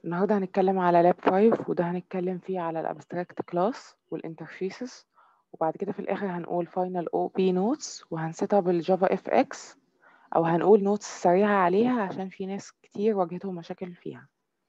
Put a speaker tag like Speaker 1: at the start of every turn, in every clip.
Speaker 1: النهاردة هنتكلم على لاب 5 وده هنتكلم فيه على الابستراكت كلاس والانترفيسز وبعد كده في الآخر هنقول final OP notes وهنسيت اب الجافا اف اكس أو هنقول نوتس سريعة عليها عشان في ناس كتير واجهتهم مشاكل فيها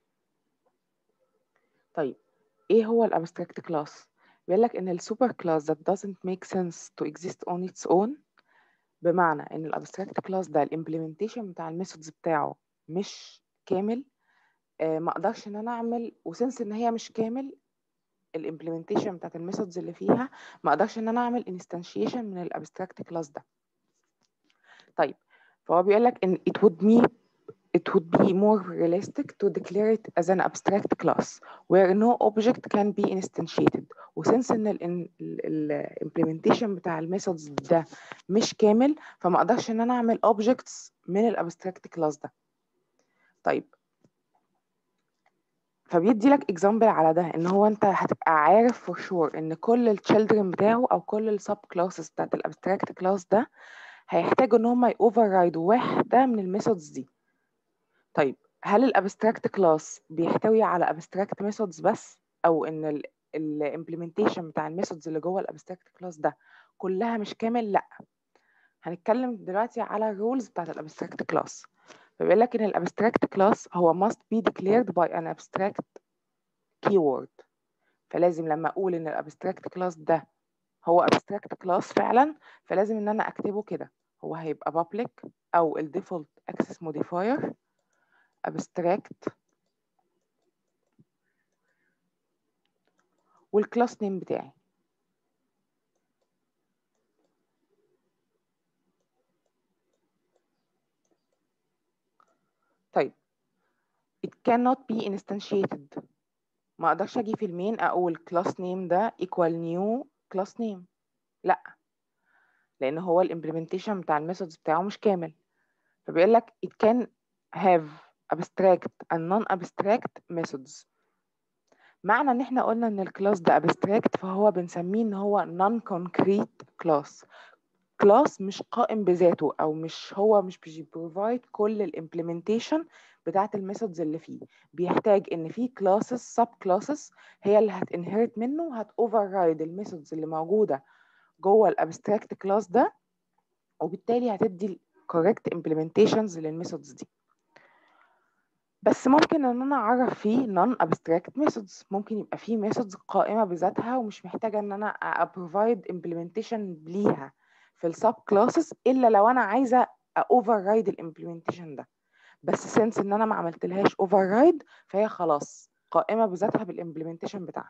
Speaker 1: طيب ايه هو الابستراكت كلاس؟ بيقول لك ان السوبر كلاس that doesn't make sense to exist on its own بمعنى ان الابستراكت كلاس ده الامبلمنتيشن بتاع الميثودز بتاعه مش كامل آه، ما اقدرش ان انا اعمل وسنس ان هي مش كامل الامبلمنتيشن بتاعت الميثودز اللي فيها ما اقدرش ان انا اعمل انستنشيشن من الابستراكت كلاس ده طيب فهو بيقول لك ان it would be it would be more realistic to declare it as an abstract class where no object can be instantiated وسنس ان الامبلمنتيشن بتاع الميثودز ده مش كامل فما اقدرش ان انا اعمل objects من الابستراكت كلاس ده طيب فبيدي لك اكزامبل على ده ان هو انت هتبقى عارف فور شور ان كل التشيلدرن بتاعه او كل السب كلاسز بتاعت الابستراكت كلاس ده هيحتاجوا ان هم يوفر رايدوا واحده من الميثودز دي طيب هل الابستراكت كلاس بيحتوي على ابستراكت ميثودز بس او ان الامبلمنتيشن بتاع الميثودز اللي جوه الابستراكت كلاس ده كلها مش كامل لا هنتكلم دلوقتي على الرولز بتاعت الابستراكت كلاس فبيقول لك ان الابستراكت كلاس هو must be declared by an abstract keyword فلازم لما اقول ان الابستراكت كلاس ده هو abstract كلاس فعلا فلازم ان انا اكتبه كده هو هيبقى public او ال default access modifier abstract والكلاس نيم بتاعي طيب it cannot be instantiated ما اقدرش اجي في المين اقول class name ده equal new class name لا لان هو الامبلمنتيشن بتاع الميثودز بتاعه مش كامل فبيقول لك it can have abstract and non-abstract methods معنى ان احنا قلنا ان الكلاس ده abstract فهو بنسميه ان هو non-concrete class كلاس مش قائم بذاته او مش هو مش بيبروفايد كل الامبلمنتيشن بتاعت الميثودز اللي فيه بيحتاج ان في كلاسز سب كلاسز هي اللي هتنهرت منه هت override الميثودز اللي موجوده جوه الابستراكت كلاس ده وبالتالي هتدي correct implementations للميثودز دي بس ممكن ان انا اعرف فيه non abstract methods ممكن يبقى فيه methods قائمه بذاتها ومش محتاجه ان انا ابروفايد implementation ليها في السب كلاسز الا لو انا عايزه اوفر رايد الامبلمنتيشن ده بس سنس ان انا ما عملتلهاش اوفر رايد فهي خلاص قائمه بذاتها بالامبلمنتيشن بتاعها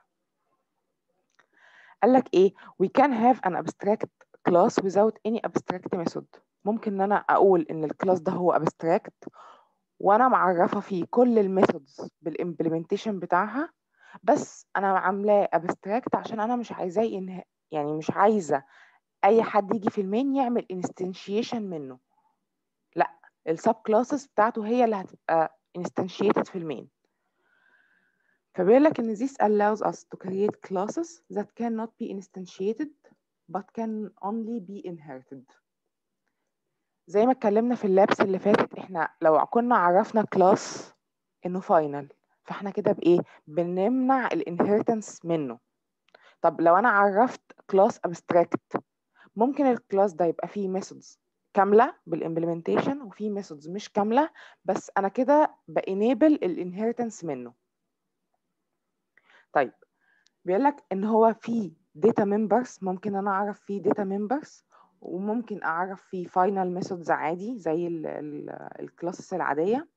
Speaker 1: قال لك ايه we can have an abstract class without any abstract method ممكن ان انا اقول ان الكلاس ده هو abstract وانا معرفه فيه كل الميثودز بالامبلمنتيشن بتاعها بس انا عاملاه abstract عشان انا مش عايزاه يعني مش عايزه اي حد يجي في المين يعمل instantiation منه لا السب كلاسز بتاعته هي اللي هتبقى instantiated في المين فبيقول لك ان this allows us to create classes that cannot be instantiated but can only be inherited زي ما اتكلمنا في اللابس اللي فاتت احنا لو كنا عرفنا كلاس انه فاينل فاحنا كده بايه بنمنع الانهيرتنس منه طب لو انا عرفت كلاس abstract ممكن الكلاس ده يبقى فيه ميثودز كاملة بالimplementation وفيه ميثودز مش كاملة بس أنا كده بانيبل الانهيرتنس منه طيب بيقول لك إن هو فيه data members ممكن أنا أعرف فيه data members وممكن أعرف فيه final methods عادي زي الكلاسز العادية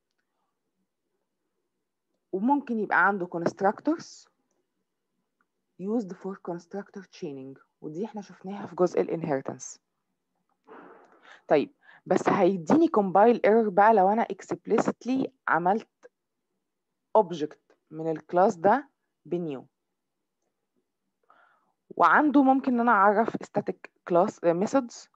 Speaker 1: وممكن يبقى عنده constructors used for constructor chaining ودي احنا شفناها في جزء الانهيرتنس طيب بس هيديني compile error بقى لو انا explicitly عملت object من الكلاس ده بنيو وعنده ممكن ان انا اعرف static class methods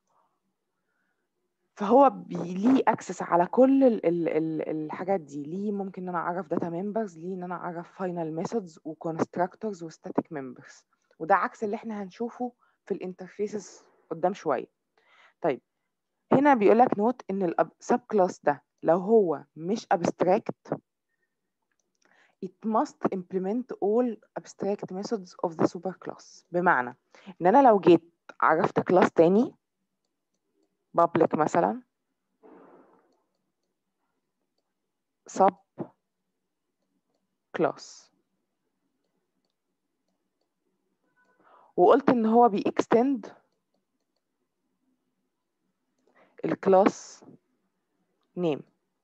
Speaker 1: فهو ليه اكسس على كل ال ال ال الحاجات دي ليه ممكن ان انا اعرف داتا ممبرز ليه ان انا اعرف فاينل ميثودز وكونستراكتورز وستاتيك ممبرز وده عكس اللي احنا هنشوفه في الانترفيسز قدام شويه طيب هنا بيقول لك نوت ان السب كلاس ده لو هو مش ابستراكت it must implement all abstract methods of the superclass بمعنى ان انا لو جيت عرفت كلاس تاني public مثلا sub class وقلت ان هو بيextend الكلاس name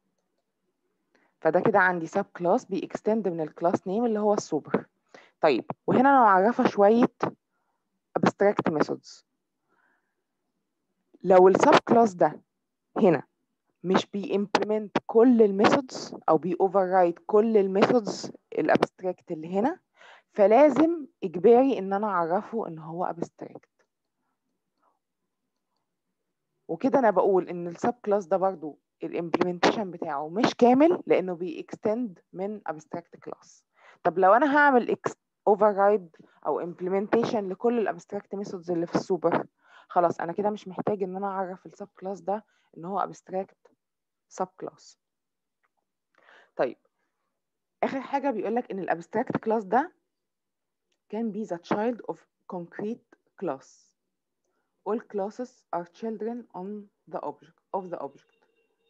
Speaker 1: فده كده عندي سب كلاس بيكستند من الكلاس نيم اللي هو السوبر طيب وهنا انا معرفه شويه abstract methods لو السب كلاس ده هنا مش بيimplement كل الميثودز او بيoverride كل الميثودز الابستراكت اللي هنا فلازم اجباري ان انا اعرفه ان هو abstract وكده انا بقول ان السب كلاس ده برضو الامبلمنتيشن بتاعه مش كامل لانه بيكستند من abstract class طب لو انا هعمل override او implementation لكل الابستراكت ميثودز اللي في السوبر خلاص انا كده مش محتاج ان انا اعرف السب كلاس ده ان هو abstract sub class طيب اخر حاجه بيقول لك ان الابستراكت كلاس ده can be the child of concrete class all classes are children on the object of the object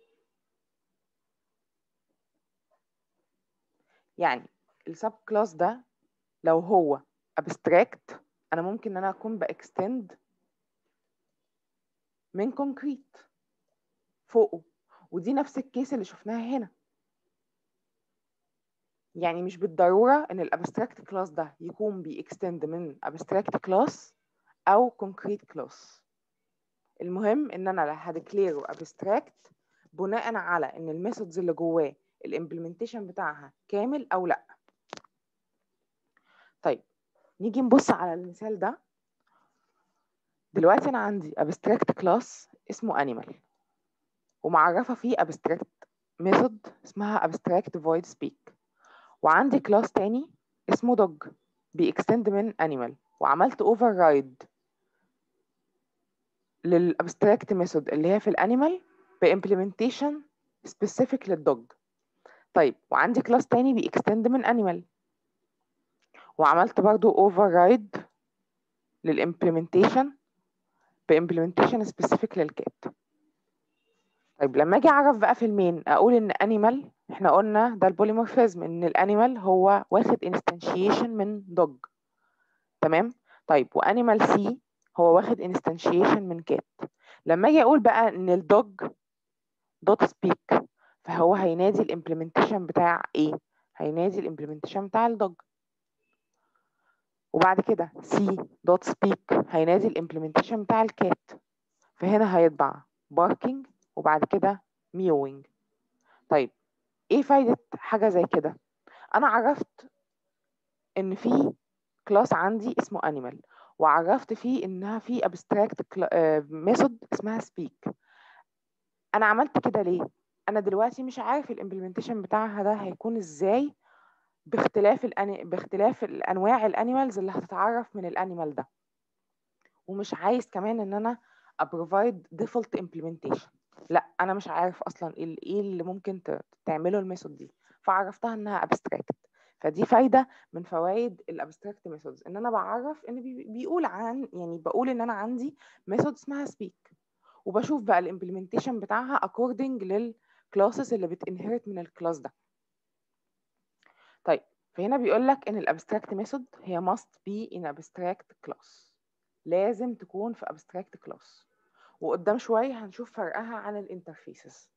Speaker 1: يعني السب كلاس ده لو هو abstract انا ممكن ان انا اكون باكستند من كونكريت فوقه ودي نفس الكيس اللي شفناها هنا يعني مش بالضروره ان الابستراكت كلاس ده يكون بيكستند من abstract كلاس او concrete كلاس المهم ان انا هديكليره abstract بناء على ان الميثودز اللي جواه الامبلمنتيشن بتاعها كامل او لا طيب نيجي نبص على المثال ده دلوقتي انا عندي abstract class اسمه animal ومعرفه فيه abstract method اسمها abstract void speak وعندي كلاس تاني اسمه dog بيكستند من animal وعملت override للابستراكت ميثود اللي هي في الانيمال بامبلمنتيشن سبيسيفيك للدوج طيب وعندي كلاس تاني بيكستند من انيمال وعملت برضو override للimplementation بimplementation specific للكات طيب لما اجي اعرف بقى في المين اقول ان animal احنا قلنا ده البوليمورفيزم ان الانيمال هو واخد instantiation من dog تمام طيب وانيمال سي هو واخد instantiation من كات لما اجي اقول بقى ان الدوج دوت سبيك فهو هينادي الامبلمنتيشن بتاع ايه هينادي الامبلمنتيشن بتاع الدوج وبعد كده سي دوت سبيك هينادي الامبلمنتيشن بتاع الكات فهنا هيطبع barking وبعد كده mewing طيب ايه فايدة حاجة زي كده انا عرفت ان في كلاس عندي اسمه animal وعرفت فيه انها في abstract method اسمها speak انا عملت كده ليه انا دلوقتي مش عارف الامبلمنتيشن بتاعها ده هيكون ازاي باختلاف الأني... باختلاف الانواع الانيمالز اللي هتتعرف من الانيمال ده ومش عايز كمان ان انا ابروفايد ديفولت امبلمنتيشن لا انا مش عارف اصلا ايه ايه اللي ممكن تعمله الميثود دي فعرفتها انها ابستراكت فدي فايده من فوائد الابستراكت ميثودز ان انا بعرف ان بي... بيقول عن يعني بقول ان انا عندي ميثود اسمها سبيك وبشوف بقى الامبلمنتيشن بتاعها according للكلاسز اللي بتنهرت من الكلاس ده طيب فهنا بيقول لك ان الابستراكت ميثود هي must be in abstract class لازم تكون في abstract class وقدام شويه هنشوف فرقها عن الانترفيسز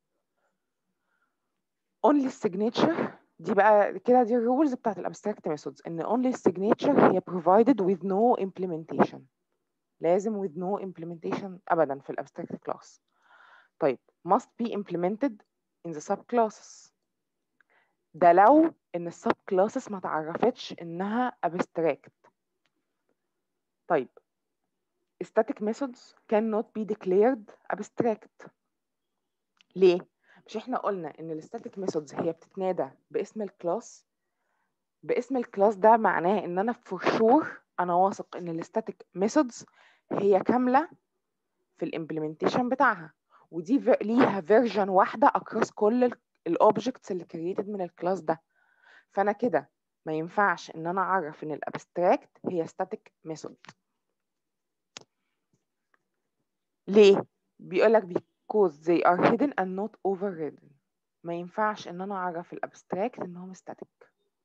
Speaker 1: only signature دي بقى كده دي الرولز بتاعت الابستراكت ميثودز ان only signature هي provided with no implementation لازم with no implementation ابدا في الابستراكت كلاس طيب must be implemented in the subclasses ده لو ان السب كلاسز ما تعرفتش انها abstract طيب static methods cannot be declared abstract ليه مش احنا قلنا ان الستاتيك ميثودز هي بتتنادى باسم الكلاس باسم الكلاس ده معناه ان انا فور شور انا واثق ان الستاتيك ميثودز هي كامله في الامبلمنتيشن بتاعها ودي ليها فيرجن واحده اكروس كل الاوبجكتس اللي كرييتد من الكلاس ده فانا كده ما ينفعش ان انا اعرف ان الابستراكت هي static method ليه بيقول لك because they are hidden and not overridden ما ينفعش ان انا اعرف الابستراكت ان هم static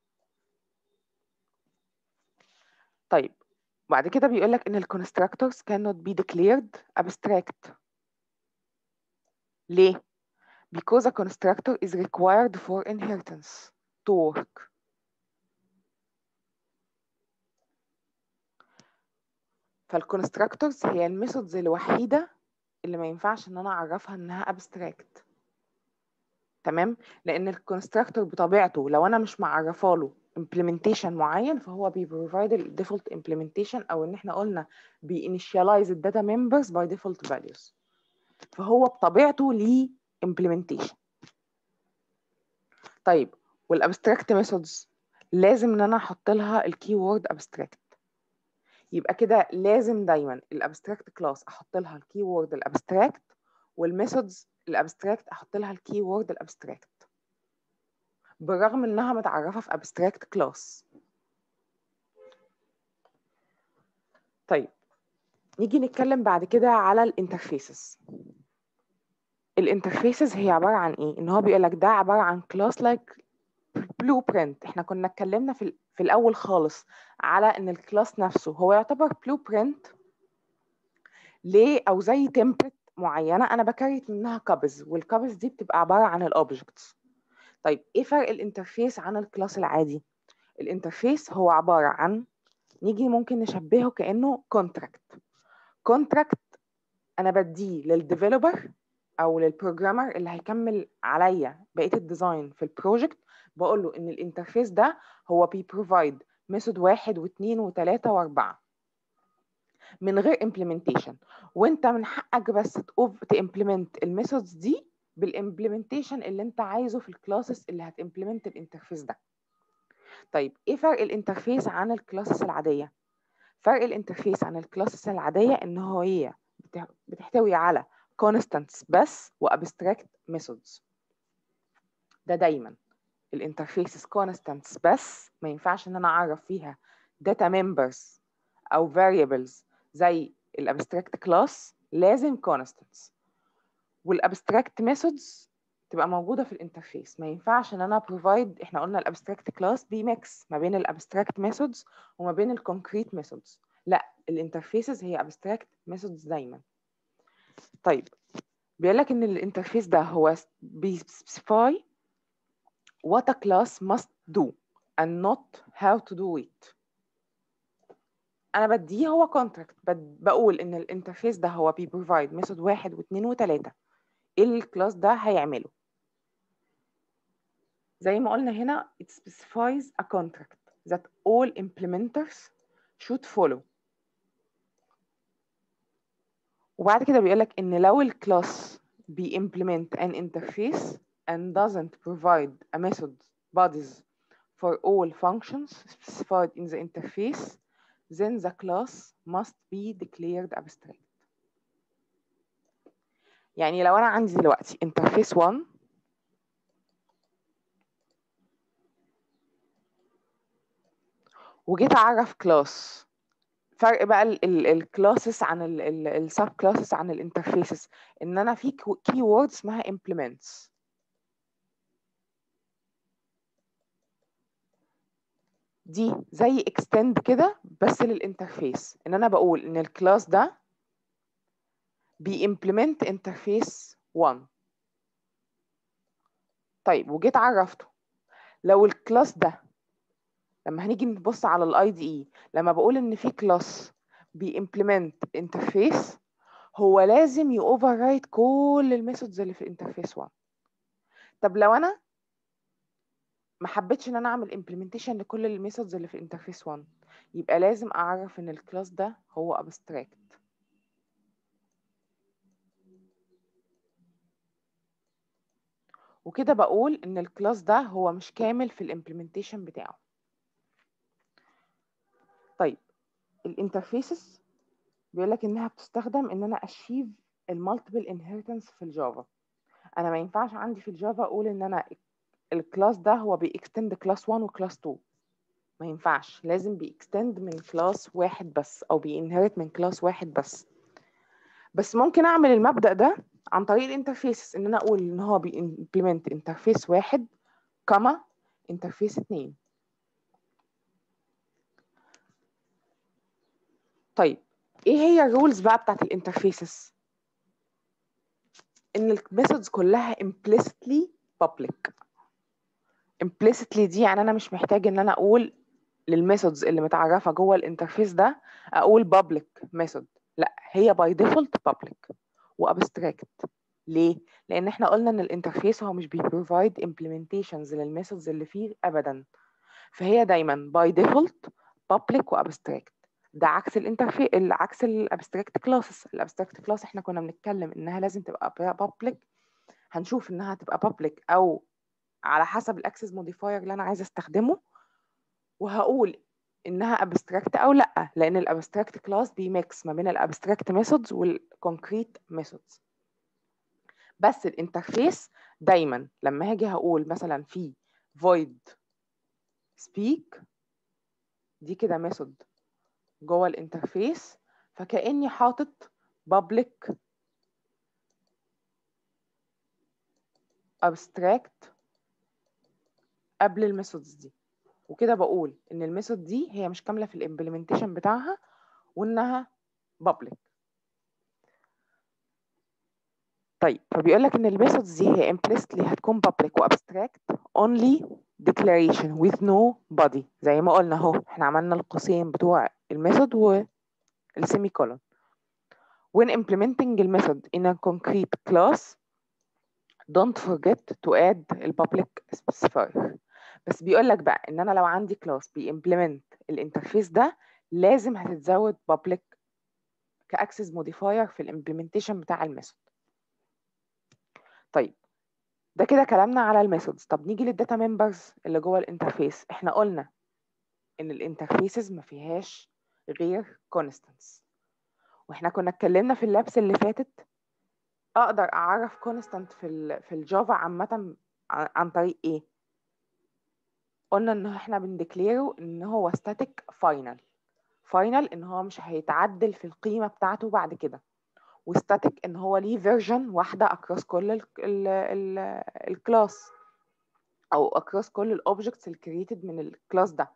Speaker 1: طيب بعد كده بيقول لك ان الكونستراكتورز cannot be declared abstract ليه because a constructor is required for inheritance to work فالكونستراكتورز هي الميثودز الوحيدة اللي ما ينفعش ان انا اعرفها انها abstract تمام لان الكونستراكتور بطبيعته لو انا مش معرفه له implementation معين فهو بيبروفايد الديفولت implementation او ان احنا قلنا بيinitialize الداتا members by default values فهو بطبيعته ليه implementation طيب والابستراكت ميثودز لازم ان انا احط لها الكي وورد abstract يبقى كده لازم دايما الابستراكت كلاس احط لها الكي وورد الابستراكت والميثودز الابستراكت احط لها الكي وورد الابستراكت بالرغم انها متعرفه في abstract كلاس طيب نيجي نتكلم بعد كده على الانترفيسز الانترفيسز هي عباره عن ايه ان هو بيقول لك ده عباره عن كلاس لايك بلو برنت احنا كنا اتكلمنا في في الاول خالص على ان الكلاس نفسه هو يعتبر بلو برنت ليه او زي تمبلت معينه انا بكريت منها كابز والكابز دي بتبقى عباره عن الاوبجكتس طيب ايه فرق الانترفيس عن الكلاس العادي الانترفيس هو عباره عن نيجي ممكن نشبهه كانه كونتراكت كونتراكت انا بديه للديفلوبر او للبروجرامر اللي هيكمل عليا بقيه الديزاين في البروجكت بقول له ان الانترفيس ده هو بيبروفايد ميثود واحد واثنين وثلاثه واربعه من غير implementation وانت من حقك بس تimplement الميثودز دي بالimplementation اللي انت عايزه في الكلاسز اللي هتimplement الانترفيس ده طيب ايه فرق الانترفيس عن الكلاسز العاديه فرق الانترفيس عن الكلاسز العاديه ان هو هي بتحتوي على constants بس وabstract methods ده دايما الانترفيسز constants بس ما ينفعش ان انا اعرف فيها data members او variables زي الابستراكت كلاس لازم constants والابستراكت methods تبقى موجوده في الانترفيس ما ينفعش ان انا provide احنا قلنا الابستراكت كلاس بيميكس ما بين الابستراكت methods وما بين الكونكريت methods لا الانترفيسز هي abstract methods دايما طيب بيقول لك ان الانترفيس ده هو بيسبيسيفاي what a class must do and not how to do it انا بديه هو كونتراكت بقول ان الانترفيس ده هو بيبروفايد ميثود واحد واثنين وثلاثه ايه الكلاس ده هيعمله زي ما قلنا هنا it specifies a contract that all implementers should follow وبعد كده بيقول لك ان لو الكلاس بيimplement an interface and doesn't provide a method bodies for all functions specified in the interface then the class must be declared abstract يعني لو انا عندي دلوقتي interface 1 وجيت اعرف كلاس فرق بقى الكلاسز عن السب كلاسز عن الانترفيسز ان انا في كي وورد اسمها implements دي زي extend كده بس للانترفيس ان انا بقول ان الكلاس ده بيimplement interface 1 طيب وجيت عرفته لو الكلاس ده لما هنيجي نبص على الاي دي اي لما بقول ان في كلاس بيimplement انترفيس هو لازم يوفر رايت كل الميثودز اللي في الانترفيس 1 طب لو انا ما حبيتش ان انا اعمل implementation لكل الميثودز اللي في الانترفيس 1 يبقى لازم اعرف ان الكلاس ده هو abstract وكده بقول ان الكلاس ده هو مش كامل في الامبلمنتيشن بتاعه طيب الانترفيسز بيقول لك انها بتستخدم ان انا اشيف المالتيبل انهيرتنس في الجافا انا ما ينفعش عندي في الجافا اقول ان انا الكلاس ده هو بيكستند كلاس 1 وكلاس 2 ما ينفعش لازم بيكستند من كلاس واحد بس او بينهرت من كلاس واحد بس بس ممكن اعمل المبدأ ده عن طريق الانترفيسز ان انا اقول ان هو بيمبلمنت انترفيس واحد كما انترفيس اتنين طيب ايه هي الرولز بقى بتاعت الانترفيسز ان الميثودز كلها implicitly public implicitly دي يعني انا مش محتاج ان انا اقول للميثودز اللي متعرفه جوه الانترفيس ده اقول public method لا هي by default public وابستراكت ليه لان احنا قلنا ان الانترفيس هو مش بيبروفايد implementations للميثودز اللي فيه ابدا فهي دايما by default public وابستراكت ده عكس الانترفيس عكس الابستراكت كلاسز الابستراكت كلاس احنا كنا بنتكلم انها لازم تبقى public هنشوف انها تبقى public او على حسب الاكسس موديفاير اللي انا عايزه استخدمه وهقول انها ابستراكت او لا لان الابستراكت كلاس بيميكس ما بين الابستراكت ميثودز والكونكريت ميثودز بس الانترفيس دايما لما هاجي هقول مثلا في void speak دي كده ميثود جوه الانترفيس فكاني حاطط public abstract قبل الميثودز دي وكده بقول ان الميثود دي هي مش كامله في الامبلمنتيشن بتاعها وانها public طيب فبيقول لك ان الميثودز دي هي implicitly هتكون public وabstract only declaration with no body زي ما قلنا اهو احنا عملنا القوسين بتوع الميثود والسيمي كولون when implementing the method in a concrete class don't forget to add the public specifier بس بيقول لك بقى ان انا لو عندي كلاس بيمبلمنت الانترفيس ده لازم هتتزود public كاكسس موديفاير في الامبلمنتيشن بتاع الميثود طيب ده كده كلامنا على الميثودز طب نيجي للداتا ممبرز اللي جوه الانترفيس احنا قلنا ان الانترفيسز ما فيهاش غير كونستانتس واحنا كنا اتكلمنا في اللابس اللي فاتت اقدر اعرف كونستانت في ال في الجافا عامه عن طريق ايه قلنا ان احنا بنديكليره ان هو ستاتيك فاينل فاينل ان هو مش هيتعدل في القيمه بتاعته بعد كده وستاتيك ان هو ليه فيرجن واحده اكروس كل الكلاس او اكروس كل الاوبجكتس الكرييتد من الكلاس ده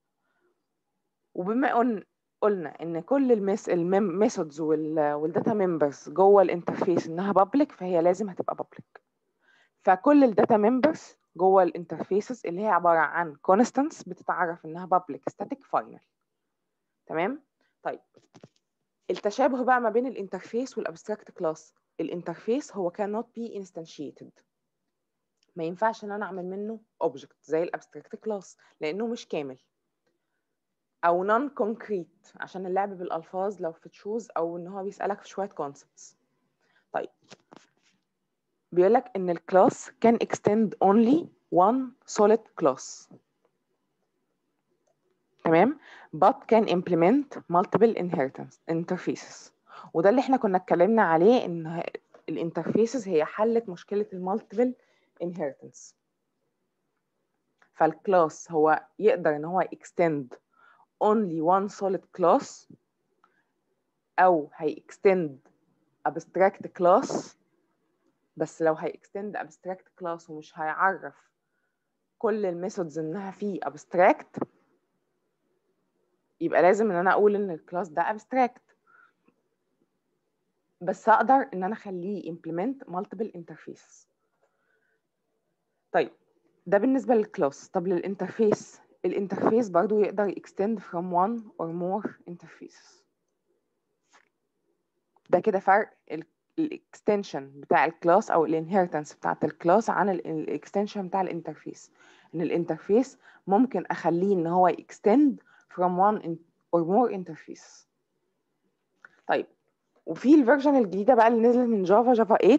Speaker 1: وبما ان قلنا ان كل الميس الميثودز والداتا ممبرز جوه الانترفيس انها بابليك فهي لازم هتبقى بابليك فكل الداتا ممبرز جوه الانترفيسز اللي هي عباره عن كونستانتس بتتعرف انها بابليك ستاتيك فاينل تمام طيب التشابه بقى ما بين الانترفيس والابستراكت كلاس الانترفيس هو cannot be instantiated ما ينفعش ان انا اعمل منه اوبجكت زي الابستراكت كلاس لانه مش كامل او نون كونكريت عشان اللعب بالالفاظ لو في تشوز او ان هو بيسالك في شويه كونسبتس طيب بيقول لك ان الكلاس can extend only one solid class تمام but can implement multiple inheritance interfaces وده اللي احنا كنا اتكلمنا عليه ان الانترفيسز هي حلت مشكله المالتيبل inheritance فالكلاس هو يقدر ان هو extend only one solid class او هي extend abstract class بس لو هي extend abstract class ومش هيعرف كل الميثودز انها فيه abstract يبقى لازم ان انا اقول ان الكلاس ده abstract بس اقدر ان انا اخليه implement multiple interfaces طيب ده بالنسبة للكلاس طب للانترفيس الانترفيس برضو يقدر extend from one or more interfaces ده كده فرق الاكستنشن بتاع الكلاس او الانهيرتنس بتاعت الكلاس عن الاكستنشن بتاع الانترفيس ان الانترفيس ممكن اخليه ان هو extend from one or more interfaces طيب وفي الفيرجن الجديده بقى اللي نزلت من جافا جافا 8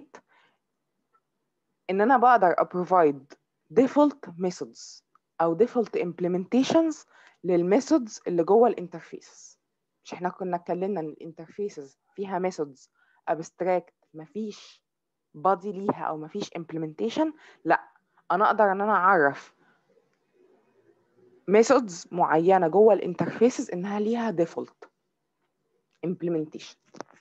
Speaker 1: ان انا بقدر ابروفايد default methods او default implementations للميثودز اللي جوه الانترفيس مش احنا كنا اتكلمنا ان الانترفيسز فيها methods abstract مفيش body ليها او مفيش implementation لا انا اقدر ان انا اعرف ميثودز معينه جوه الانترفيسز انها ليها ديفولت implementation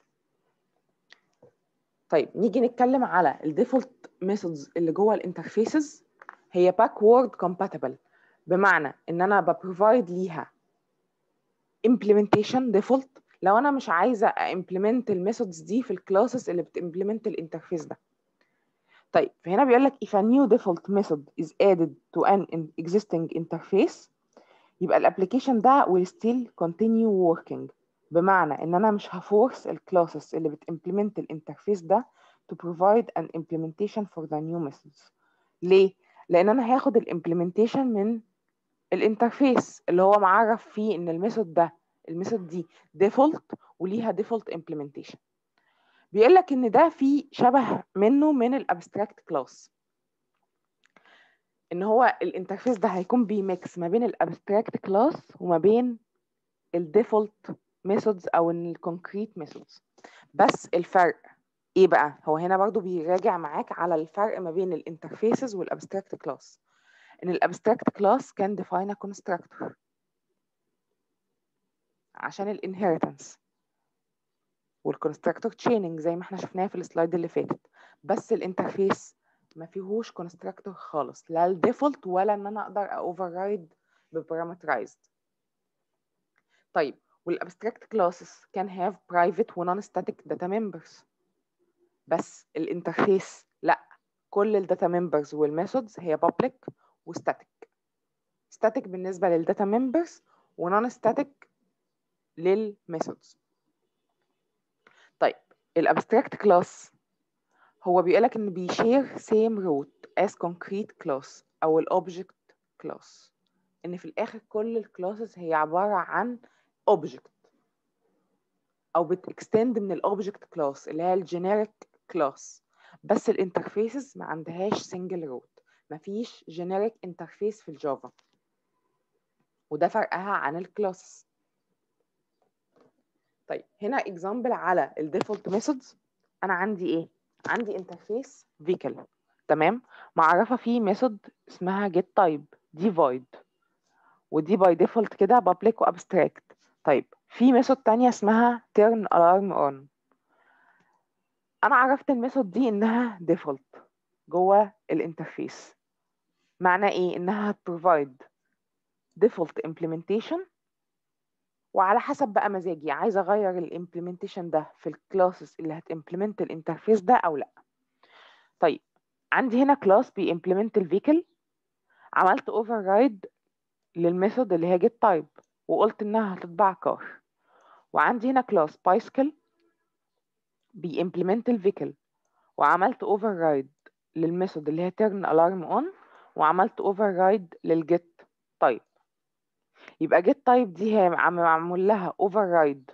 Speaker 1: طيب نيجي نتكلم على الديفولت ميثودز اللي جوه الانترفيسز هي backward compatible بمعنى ان انا ببروفايد ليها implementation default لو انا مش عايزه implement الميثودز دي في الكلاسز اللي بتimplement الانترفيس ده طيب فهنا بيقول لك if a new default method is added to an existing interface يبقى الابلكيشن ده will still continue working بمعنى ان انا مش هفورس الكلاسز اللي بتimplement الانترفيس ده to provide an implementation for the new methods ليه؟ لان انا هاخد الامبلمنتيشن من الانترفيس اللي هو معرف فيه ان الميثود ده الميثود دي ديفولت وليها ديفولت امبلمنتيشن بيقول لك ان ده في شبه منه من الابستراكت كلاس ان هو الانترفيس ده هيكون بيميكس ما بين الابستراكت كلاس وما بين الديفولت ميثودز او الكونكريت ميثودز بس الفرق ايه بقى هو هنا برضو بيراجع معاك على الفرق ما بين الانترفيسز والابستراكت كلاس ان الابستراكت كلاس كان define a constructor عشان الانهيرتنس والكونستراكتور تشيننج زي ما احنا شفناها في السلايد اللي فاتت بس الانترفيس ما فيهوش كونستراكتور خالص لا الديفولت ولا ان انا اقدر اوفر رايد ببارامترايزد طيب والابستراكت كلاسز كان هاف برايفت ونون ستاتيك داتا ممبرز بس الانترفيس لا كل الداتا ممبرز والميثودز هي public وستاتيك ستاتيك بالنسبه للداتا ممبرز ونون ستاتيك للميثودز طيب الابستراكت كلاس هو بيقولك ان بيشير same root as concrete class او الاوبجكت كلاس ان في الاخر كل الكلاسز هي عباره عن object او بتكستند من الاوبجكت كلاس اللي هي الجينيريك كلاس بس الانترفيسز ما عندهاش سنجل روت مفيش جينيريك انترفيس في الجافا وده فرقها عن الكلاسز طيب هنا اكزامبل على الديفولت ميثودز انا عندي ايه عندي انترفيس فيكل تمام معرفه فيه ميثود اسمها get type دي void ودي باي ديفولت كده public وابستراكت طيب في ميثود تانية اسمها turn alarm on انا عرفت الميثود دي انها default جوه الانترفيس معنى ايه انها هتبروفايد default implementation وعلى حسب بقى مزاجي عايزه اغير الامبلمنتيشن ده في الكلاسز اللي هتimplement الانترفيس ده او لا طيب عندي هنا كلاس بيimplement الفيكل عملت override للميثود اللي هي get type وقلت انها هتطبع كار وعندي هنا كلاس bicycle بيimplement الفيكل وعملت override للميثود اللي هي turn alarm on وعملت override للget type يبقى get type دي هي معمول لها override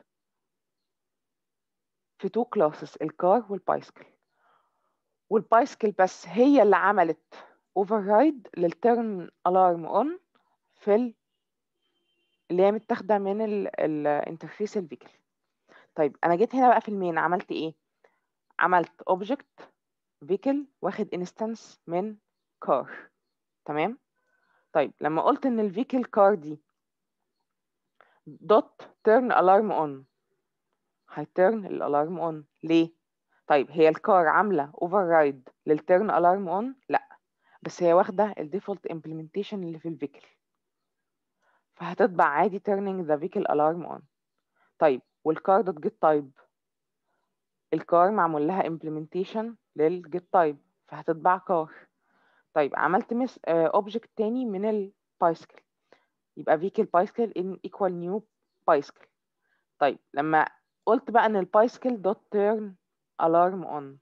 Speaker 1: في two classes الكار والبايسكل والبايسكل بس هي اللي عملت override للturn alarm on في ال... اللي هي متاخده من الانترفيس الفيكل طيب انا جيت هنا بقى في المين عملت ايه عملت object vehicle واخد instance من car تمام طيب لما قلت ان الفيكل كار دي دوت turn alarm on هيترن الالارم اون ليه طيب هي الكار عامله override للترن الارم اون لا بس هي واخده الديفولت implementation اللي في الفيكل فهتطبع عادي turning the vehicle alarm on طيب والكار دوت get type الكار معمول لها implementation للget type فهتطبع كار طيب عملت مس اوبجكت uh, تاني من البايسكل يبقى vehicle bicycle in equal new bicycle طيب لما قلت بقى ان البايسكل دوت turn alarm on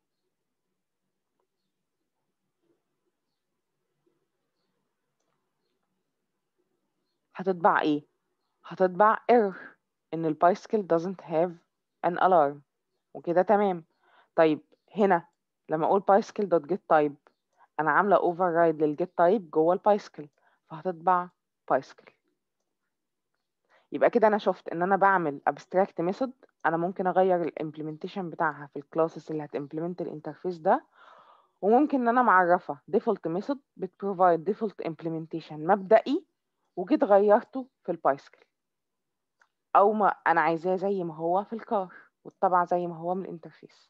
Speaker 1: هتطبع ايه هتطبع error ان البايسكل doesn't have an alarm وكده تمام طيب هنا لما اقول bicycle dot get type انا عامله override للget type جوه البايسكل فهتطبع bicycle يبقى كده انا شفت ان انا بعمل abstract method انا ممكن اغير الامبلمنتيشن بتاعها في الكلاسز اللي هتimplement الانترفيس ده وممكن ان انا معرفه default method بتprovide default implementation مبدئي وجيت غيرته في البايسكل او ما انا عايزاه زي ما هو في الكار وطبعا زي ما هو من الانترفيس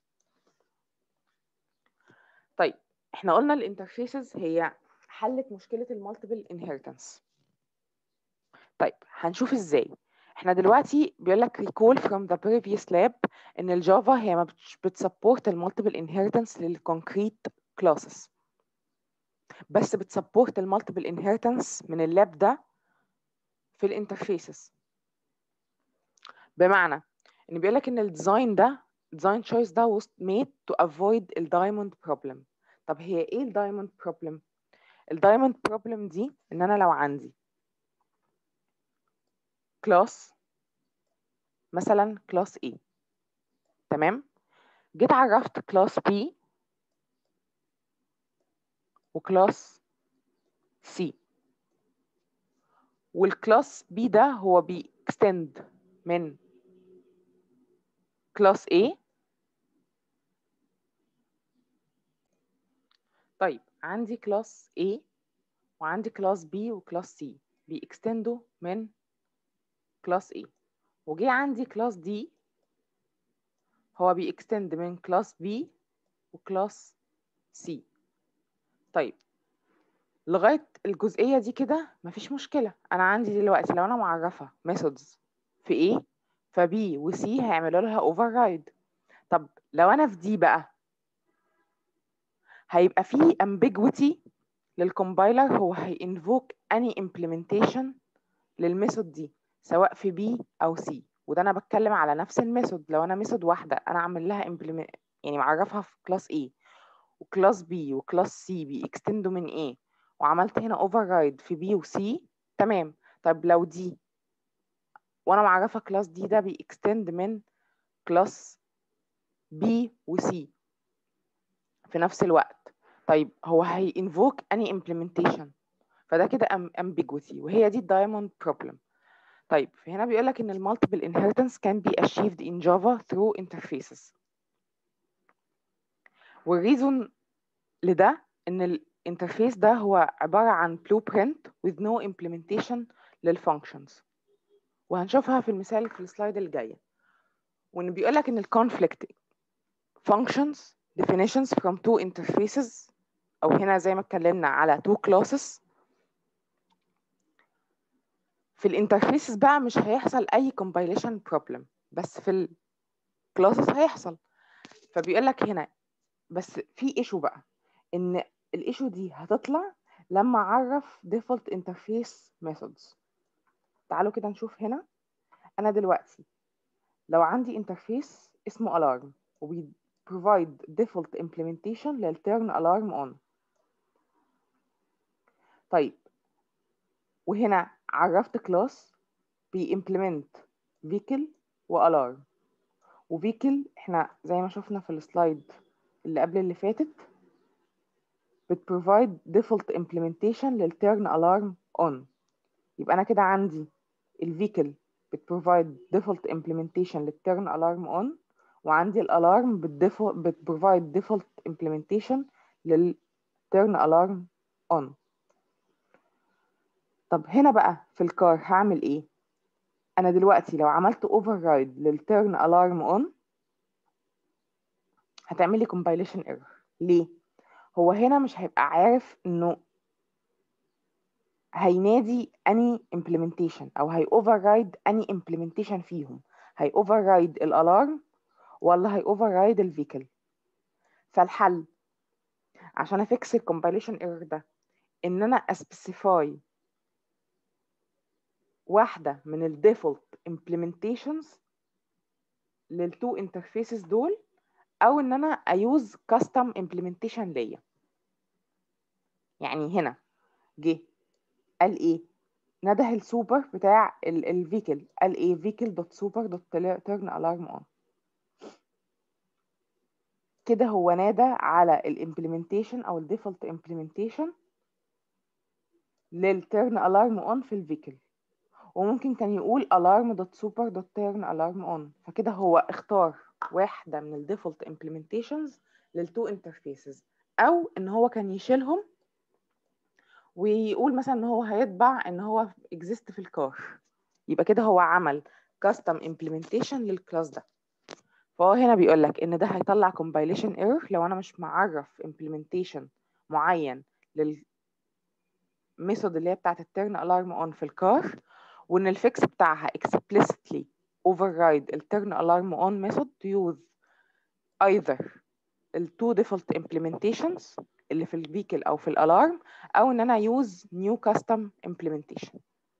Speaker 1: طيب احنا قلنا الانترفيسز هي حلت مشكله المالتيبل انهيرتنس طيب هنشوف ازاي احنا دلوقتي بيقول لك recall from the previous lab ان الجافا هي ما بتسبورت المالتيبل انهيرتنس للكونكريت كلاسز بس بتسبورت المالتيبل انهيرتنس من اللاب ده في الانترفيسز بمعنى ان بيقول لك ان الديزاين ده design choice ده was made to avoid الدايموند problem طب هي ايه الدايموند problem الدايموند problem دي ان انا لو عندي كلاس مثلا كلاس A تمام جيت عرفت كلاس B وكلاس C والكلاس B ده هو بيكستند من كلاس A طيب عندي كلاس A وعندي كلاس B وكلاس C بيكستندوا من كلاس A وجي عندي كلاس D هو بيكستند من كلاس B وكلاس C طيب لغاية الجزئية دي كده مفيش مشكلة أنا عندي دلوقتي لو أنا معرفة methods في A فB و C هيعملوا لها override طب لو أنا في D بقى هيبقى في ambiguity للكومبايلر هو هيinvoke any implementation للميثود دي سواء في B أو C وده أنا بتكلم على نفس الميثود لو أنا ميثود واحدة أنا أعمل لها implement يعني معرفها في كلاس A وكلاس B وكلاس C بيكستندوا من A وعملت هنا override في B و C تمام طب لو دي وانا معرفه كلاس دي ده بيكستند من كلاس B و C في نفس الوقت طيب هو هي invoke any implementation فده كده ambiguity وهي دي الدايموند problem طيب هنا بيقول لك ان المالتيبل inheritance can be achieved in Java through interfaces والريزون لده ان الانترفيس ده هو عبارة عن blueprint with no implementation للfunctions وهنشوفها في المثال في السلايد الجاية وإن بيقول لك إن الكونفليكت functions definitions from two interfaces أو هنا زي ما اتكلمنا على two classes في الانترفيسز بقى مش هيحصل أي compilation problem بس في الكلاسز هيحصل فبيقول لك هنا بس في ايشو بقى إن الايشو دي هتطلع لما أعرف default interface methods تعالوا كده نشوف هنا انا دلوقتي لو عندي انترفيس اسمه alarm وبي provide default implementation للturn alarm on طيب وهنا عرفت كلاس بيimplement vehicle وalarm وvehicle احنا زي ما شفنا في السلايد اللي قبل اللي فاتت بتprovide default implementation للturn alarm on يبقى انا كده عندي الفيكل بتبروفايد default implementation للturn alarm on وعندي الالارم بتبروفايد default implementation للturn alarm on طب هنا بقى في الكار هعمل ايه انا دلوقتي لو عملت override للturn alarm on هتعمل لي compilation error ليه هو هنا مش هيبقى عارف انه هينادي any implementation او هي override any implementation فيهم هي override الالارم ولا هي override الفيكل فالحل عشان افكس الكومبايليشن ايرور ده ان انا اسبيسيفاي واحدة من الديفولت implementations للتو انترفيسز دول او ان انا ايوز كاستم implementation ليا يعني هنا جه قال ايه نده السوبر بتاع الفيكل قال ايه فيكل دوت سوبر دوت تيرن الارم اون كده هو نادى على الامبلمنتيشن او الديفولت امبلمنتيشن للتيرن الارم اون في الفيكل وممكن كان يقول alarm دوت سوبر دوت تيرن الارم اون فكده هو اختار واحده من الديفولت امبلمنتيشنز للتو انترفيسز او ان هو كان يشيلهم ويقول مثلا ان هو هيطبع ان هو exist في الكار يبقى كده هو عمل custom implementation للكلاس ده فهو هنا بيقول لك ان ده هيطلع compilation error لو انا مش معرف implementation معين لل ميثود اللي هي بتاعت التيرن الارم اون في الكار وان الفيكس بتاعها explicitly override التيرن الارم اون method to use either ال two default implementations اللي في الفيكل او في الالارم او ان انا use new custom implementation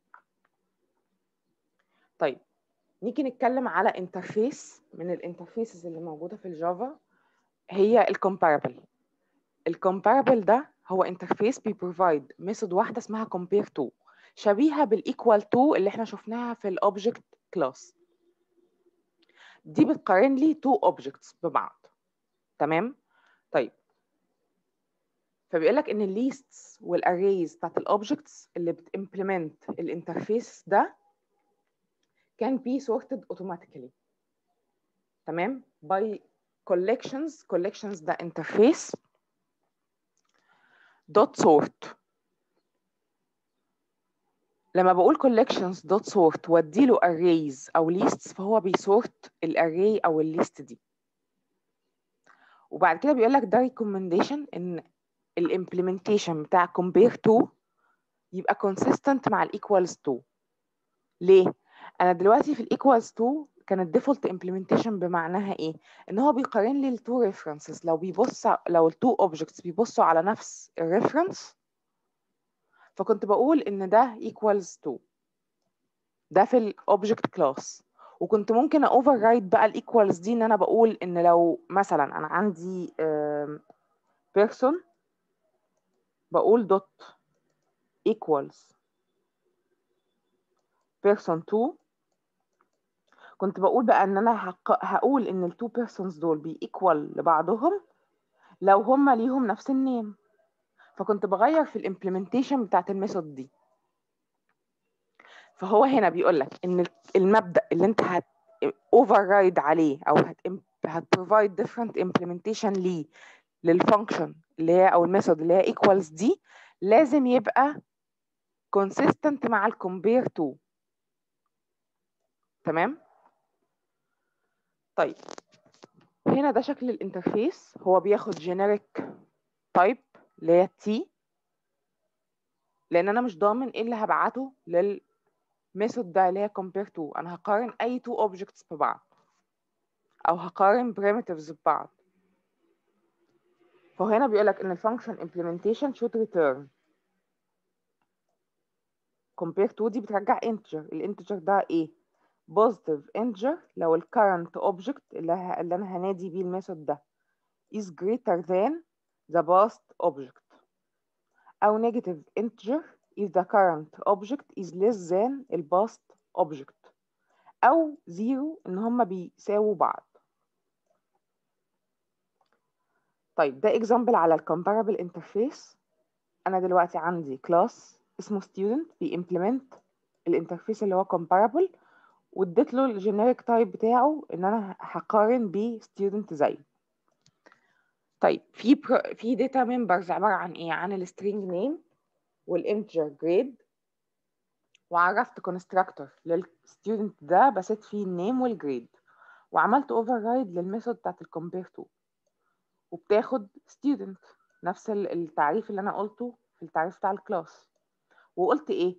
Speaker 1: طيب نيجي نتكلم على انترفيس من الانترفيسز اللي موجوده في الجافا هي الكومبارابل الكومبارابل ده هو انترفيس بيبروفايد ميثود واحده اسمها compare to شبيهه بالايكوال تو اللي احنا شفناها في الاوبجكت كلاس دي بتقارن لي تو اوبجكتس ببعض تمام طيب فبيقول لك ان الليستس والاريز بتاعت الاوبجكتس اللي بتimplement الانترفيس ده can be sorted automatically تمام by collections collections ده interface dot sort لما بقول collections dot sort واديله arrays او lists فهو بيسورت الاري او الليست دي وبعد كده بيقول لك ده recommendation ان الامبلمنتيشن بتاع compare to يبقى consistent مع الايكوالز to ليه انا دلوقتي في الايكوالز to كان الديفولت امبلمنتيشن بمعناها ايه ان هو بيقارن لي التو ريفرنسز لو بيبص لو التو اوبجكتس بيبصوا على نفس الريفرنس فكنت بقول ان ده equals to ده في الاوبجكت كلاس وكنت ممكن اوفر رايد بقى الايكوالز دي ان انا بقول ان لو مثلا انا عندي بيرسون بقول دوت equals person 2 كنت بقول بقى ان انا هق... هقول ان التو بيرسونز دول بيكوال لبعضهم لو هما ليهم نفس النيم فكنت بغير في الامبلمنتيشن بتاعت الميثود دي فهو هنا بيقول لك ان المبدا اللي انت هت override عليه او هت هت provide different implementation ليه للفانكشن اللي هي او الميثود اللي هي equals دي لازم يبقى consistent مع ال compare to تمام طيب هنا ده شكل الانترفيس هو بياخد generic type اللي هي T لان انا مش ضامن ايه اللي هبعته للميثود ده اللي هي compare to انا هقارن اي two objects ببعض او هقارن primitives ببعض فهنا بيقول لك ان الفانكشن implementation should return compare to دي بترجع integer الانتجر ده ايه positive integer لو ال current object اللي, ه... اللي انا هنادي بيه الميثود ده is greater than the past object أو negative integer if the current object is less than ال past object أو zero إن هما بيساووا بعض طيب ده example على ال comparable interface أنا دلوقتي عندي class اسمه student بيimplement الانترفيس اللي هو comparable واديت له الجينيريك تايب بتاعه ان انا هقارن بيه ستودنت زيه طيب في برو... في داتا ممبرز عباره عن ايه عن السترينج نيم والانتجر جريد وعرفت كونستراكتور للستودنت ده بسيت فيه النيم والجريد وعملت اوفر رايد للميثود بتاعت الكومبير تو وبتاخد ستودنت نفس التعريف اللي انا قلته في التعريف بتاع الكلاس وقلت ايه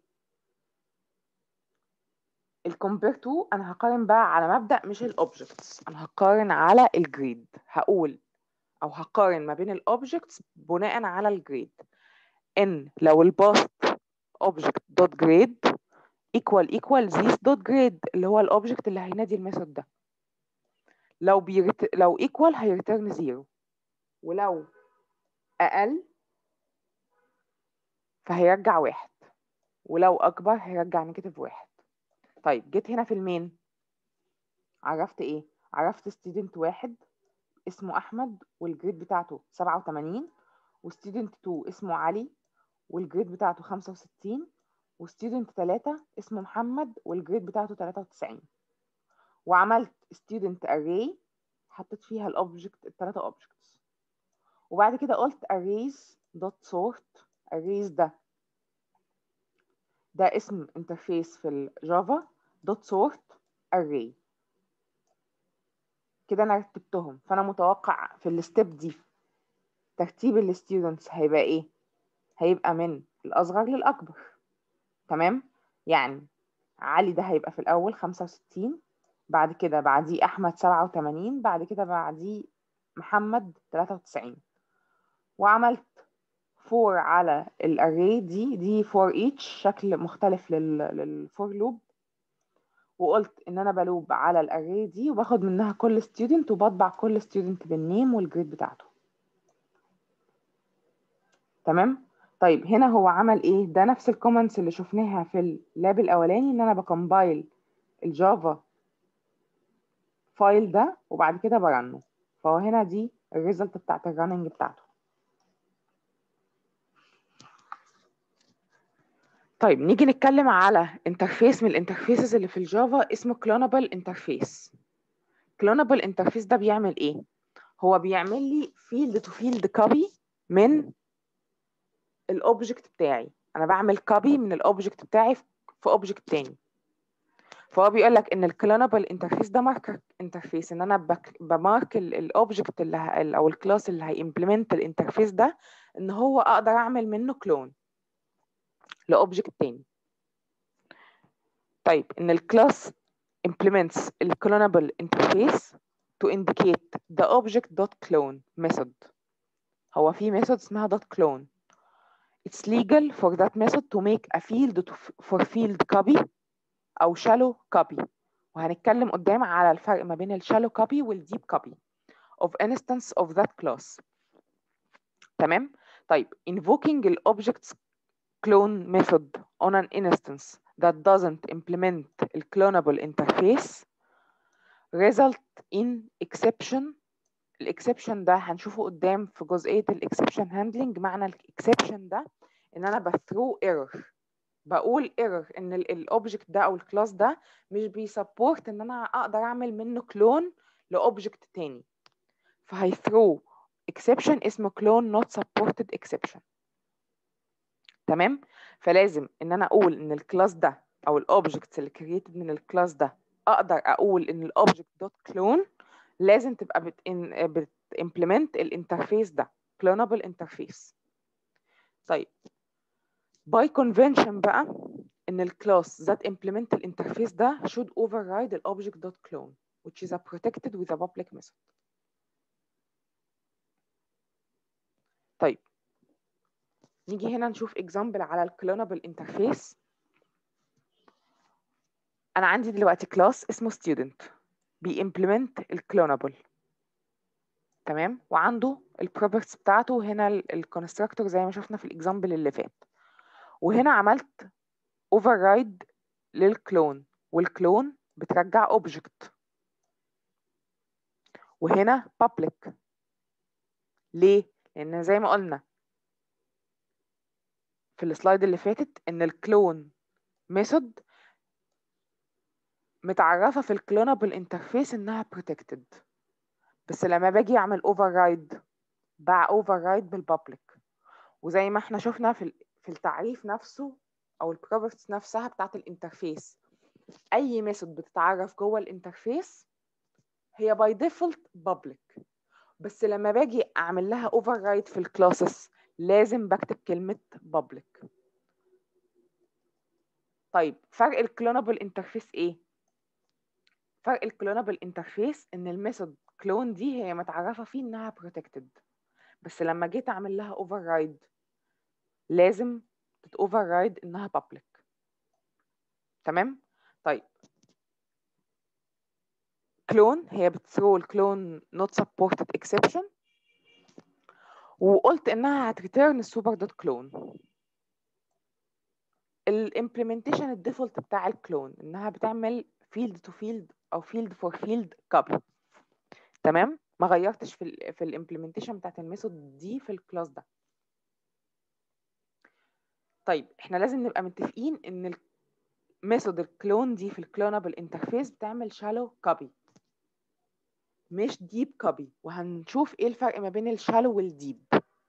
Speaker 1: الكومبير تو انا هقارن بقى على مبدا مش الاوبجكتس انا هقارن على الجريد هقول او هقارن ما بين الاوبجكتس بناء على الجريد ان لو الباست اوبجكت دوت جريد ايكوال ايكوال ذيس دوت جريد اللي هو الاوبجكت اللي هينادي الميثود ده لو بيرت... لو ايكوال هيرترن زيرو ولو اقل فهيرجع واحد ولو اكبر هيرجع نيجاتيف واحد طيب جيت هنا في المين عرفت ايه عرفت ستودنت واحد اسمه احمد والجريد بتاعته 87 وستودنت 2 اسمه علي والجريد بتاعته 65 وستودنت 3 اسمه محمد والجريد بتاعته 93 وعملت ستودنت array حطيت فيها الاوبجكت الثلاثه اوبجكتس وبعد كده قلت arrays dot sort arrays ده ده اسم انترفيس في الجافا دوت سورت array كده انا رتبتهم فانا متوقع في الستيب دي ترتيب الستودنتس هيبقى ايه هيبقى من الاصغر للاكبر تمام يعني علي ده هيبقى في الاول 65 بعد كده بعديه احمد 87 بعد كده بعديه محمد 93 وعملت فور على الاري دي دي فور ايتش شكل مختلف للفور لوب وقلت ان انا بلوب على الاري دي وباخد منها كل ستودنت وبطبع كل ستودنت بالنيم والجريد بتاعته تمام طيب هنا هو عمل ايه ده نفس الكومنتس اللي شفناها في اللاب الاولاني ان انا بكمبايل الجافا فايل ده وبعد كده برنه فهو هنا دي الريزلت بتاعت الرننج بتاعته طيب نيجي نتكلم على انترفيس من الانترفيسز اللي في الجافا اسمه كلونابل انترفيس كلونابل انترفيس ده بيعمل ايه هو بيعمل لي فيلد تو فيلد كوبي من الاوبجكت بتاعي انا بعمل كوبي من الاوبجكت بتاعي في اوبجكت تاني فهو بيقول لك ان الكلونابل انترفيس ده ماركر انترفيس ان انا بمارك الاوبجكت اللي ه... او الكلاس اللي هيمبلمنت الانترفيس ده ان هو اقدر اعمل منه كلون لاوبجكت تاني طيب ان الكلاس implements الclonable interface to indicate the object.clone method هو في method اسمها .clone it's legal for that method to make a field to for field copy أو shallow copy وهنتكلم قدام على الفرق ما بين ال shallow copy وال deep copy of instance of that class تمام طيب invoking ال object's clone method on an instance that doesn't implement the clonable interface result in exception الاكسبشن ده هنشوفه قدام في جزئيه الاكسبشن هاندلنج معنى الاكسبشن ده ان انا بثرو ايرور بقول ايرور ان الاوبجكت ده او الكلاس ده مش بيسبورت ان انا اقدر اعمل منه كلون لاوبجكت تاني فهيثرو اكسبشن اسمه كلون نوت سبورتد اكسبشن تمام فلازم ان انا اقول ان الكلاس ده او الاوبجكتس اللي كريتد من الكلاس ده اقدر اقول ان الاوبجكت دوت كلون لازم تبقى بت بت implement الانترفيس ده clonable interface طيب by convention بقى ان الكلاس that implement الانترفيس ده should override the object.clone which is a protected with a public method طيب نيجي هنا نشوف example على الclonable interface انا عندي دلوقتي كلاس اسمه student بيمبلمنت الكلونابل تمام وعنده البروبرتيز بتاعته هنا الكونستراكتور زي ما شفنا في الاكزامبل اللي فات وهنا عملت override للكلون والكلون بترجع اوبجكت وهنا public ليه لان زي ما قلنا في السلايد اللي فاتت ان الكلون ميثود متعرفه في الكلونابل انترفيس انها protected بس لما باجي اعمل override بقى override بالبابليك وزي ما احنا شفنا في في التعريف نفسه او البروبرتيز نفسها بتاعت الانترفيس اي ميثود بتتعرف جوه الانترفيس هي باي ديفولت public بس لما باجي اعمل لها override في الكلاسز لازم بكتب كلمه public طيب فرق الكلونابل انترفيس ايه فرق الكلونابل انترفيس ان الميثود كلون دي هي متعرفه فيه انها protected بس لما جيت اعمل لها override لازم تتoverride انها public تمام طيب كلون هي بتثرو الكلون not supported exception وقلت انها هتريتيرن السوبر دوت كلون الامبلمنتيشن الديفولت بتاع الكلون انها بتعمل فيلد تو فيلد او فيلد فور فيلد كوبي تمام ما غيرتش في ال في الامبلمنتيشن بتاعت الميثود دي في الكلاس ده طيب احنا لازم نبقى متفقين ان الميثود الكلون دي في الكلونابل انترفيس بتعمل شالو كوبي مش ديب كوبي وهنشوف ايه الفرق ما بين الشالو والديب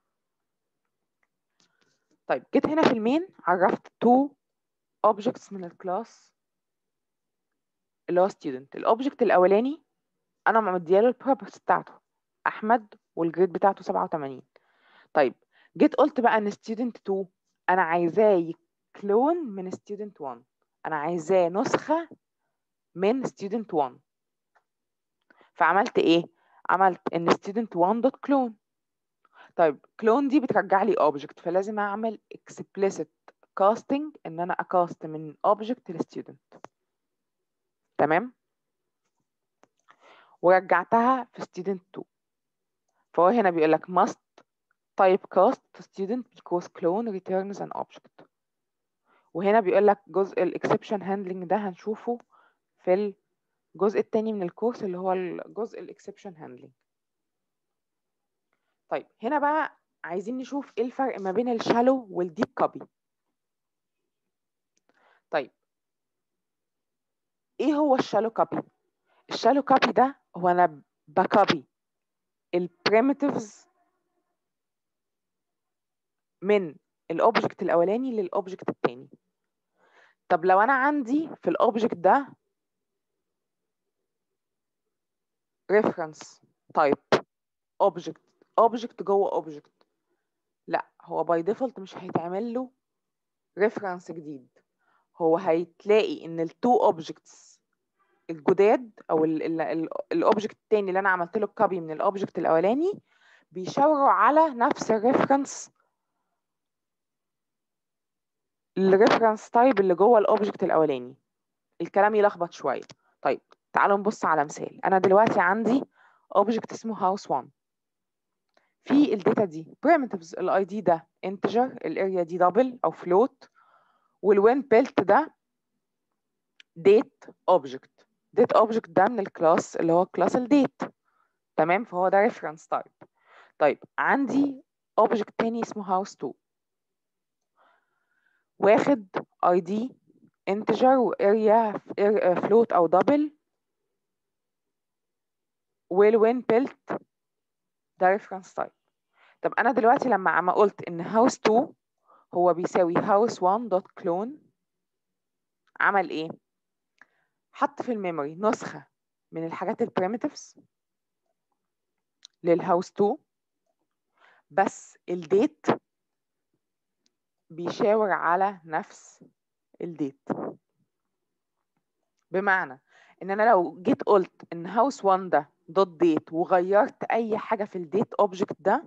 Speaker 1: طيب جيت هنا في المين عرفت تو objects من الكلاس اللي هو student الاوبجكت الاولاني انا مدياله البروبرتي بتاعته احمد والجريد بتاعته 87 طيب جيت قلت بقى ان student 2 انا عايزاه يكلون من student 1 انا عايزاه نسخه من student 1 فعملت ايه عملت ان student 1 دوت كلون طيب كلون دي بترجع لي object فلازم اعمل explicit casting ان انا اكاست من object لستودنت تمام ورجعتها في student 2 فهو هنا بيقول لك must typecast to student because clone returns an object وهنا بيقول لك جزء الاكسبشن هاندلنج ده هنشوفه في الجزء التاني من الكورس اللي هو الجزء الاكسبشن هاندلنج طيب هنا بقى عايزين نشوف ايه الفرق ما بين الشالو والديب كوبي طيب ايه هو الشالو كوبي الشالو كوبي ده هو انا بكوبي البريميتيفز من الاوبجكت الاولاني للاوبجكت التاني طب لو انا عندي في الاوبجكت ده reference type object object جوه object لا هو باي ديفولت مش هيتعمل له reference جديد هو هيتلاقي ان التو اوبجكتس الجداد او الاوبجكت التاني اللي انا عملت له كوبي من الاوبجكت الاولاني بيشاوروا على نفس الريفرنس الريفرنس تايب اللي جوه الاوبجكت الاولاني الكلام يلخبط شويه طيب تعالوا نبص على مثال انا دلوقتي عندي اوبجكت اسمه هاوس 1 في الداتا دي primitives الاي دي ده integer الاريا دي دبل او float والوين بيلت ده date object date object ده من الكلاس اللي هو كلاس الديت تمام فهو ده reference type طيب عندي object تاني اسمه house 2 واخد id integer واريا float او double والوين بيلت ده reference type طب انا دلوقتي لما عم قلت ان house 2 هو بيساوي house 1 دوت كلون عمل ايه حط في الميموري نسخة من الحاجات البريميتيفز للهاوس 2 بس الديت بيشاور على نفس الديت بمعنى ان انا لو جيت قلت ان هاوس 1 ده دوت ديت وغيرت اي حاجه في الديت اوبجكت ده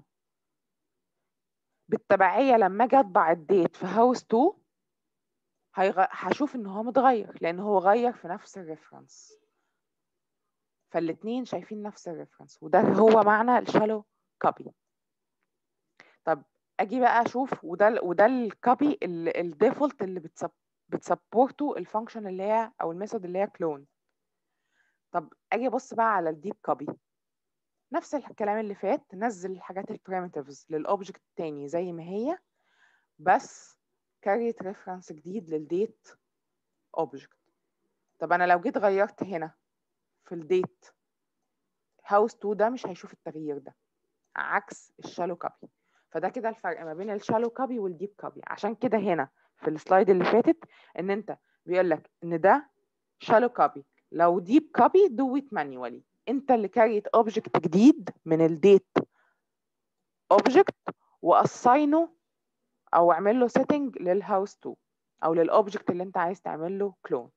Speaker 1: بالتبعيه لما اجي اطبع الديت في هاوس 2 هيغ... هشوف ان هو متغير لان هو غير في نفس الريفرنس فالاتنين شايفين نفس الريفرنس وده هو معنى الشالو كوبي طب اجي بقى اشوف وده وده الكوبي الديفولت اللي بتسب بتسبورته الفانكشن اللي هي او الميثود اللي هي كلون طب اجي ابص بقى على الديب كوبي نفس الكلام اللي فات نزل الحاجات البريميتيفز للاوبجكت التاني زي ما هي بس كاريت ريفرنس جديد للديت اوبجكت طب انا لو جيت غيرت هنا في الديت هاوس 2 ده مش هيشوف التغيير ده عكس الشالو كوبي فده كده الفرق ما بين الشالو كوبي والديب كوبي عشان كده هنا في السلايد اللي فاتت ان انت بيقول لك ان ده شالو كوبي لو ديب كوبي دو ات مانيوالي انت اللي كاريت اوبجكت جديد من الديت اوبجكت واساينه او اعمل له سيتنج للهاوس 2 او للاوبجكت اللي انت عايز تعمل له كلون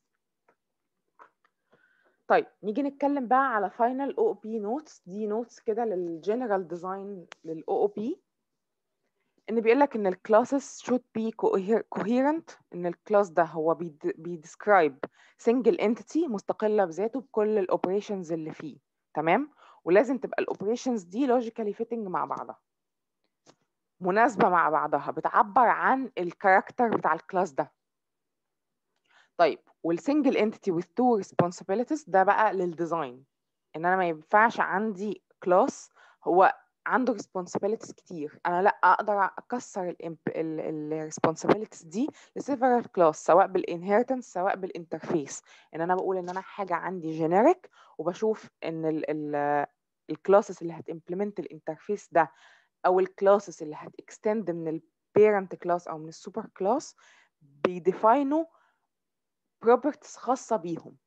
Speaker 1: طيب نيجي نتكلم بقى على فاينل او بي نوتس دي نوتس كده للجنرال ديزاين للاو او بي ان بيقول لك ان الكلاسز should be coherent ان الكلاس ده هو بيديسكرايب single entity مستقله بذاته بكل الاوبريشنز اللي فيه تمام ولازم تبقى الاوبريشنز دي logically fitting مع بعضها مناسبه مع بعضها بتعبر عن الكاركتر بتاع الكلاس ده طيب والسنجل entity with two responsibilities ده بقى للديزاين ان انا ما ينفعش عندي كلاس هو عنده responsibilities كتير انا لا اقدر اكسر ال responsibilities دي لسيفرال كلاس سواء بالانهيرتنس سواء بالانترفيس ان انا بقول ان انا حاجه عندي جينيريك وبشوف ان الكلاسز اللي هتimplement الانترفيس ده او الكلاسز اللي هتextend من البيرنت كلاس او من السوبر كلاس بيديفاينوا properties خاصه بيهم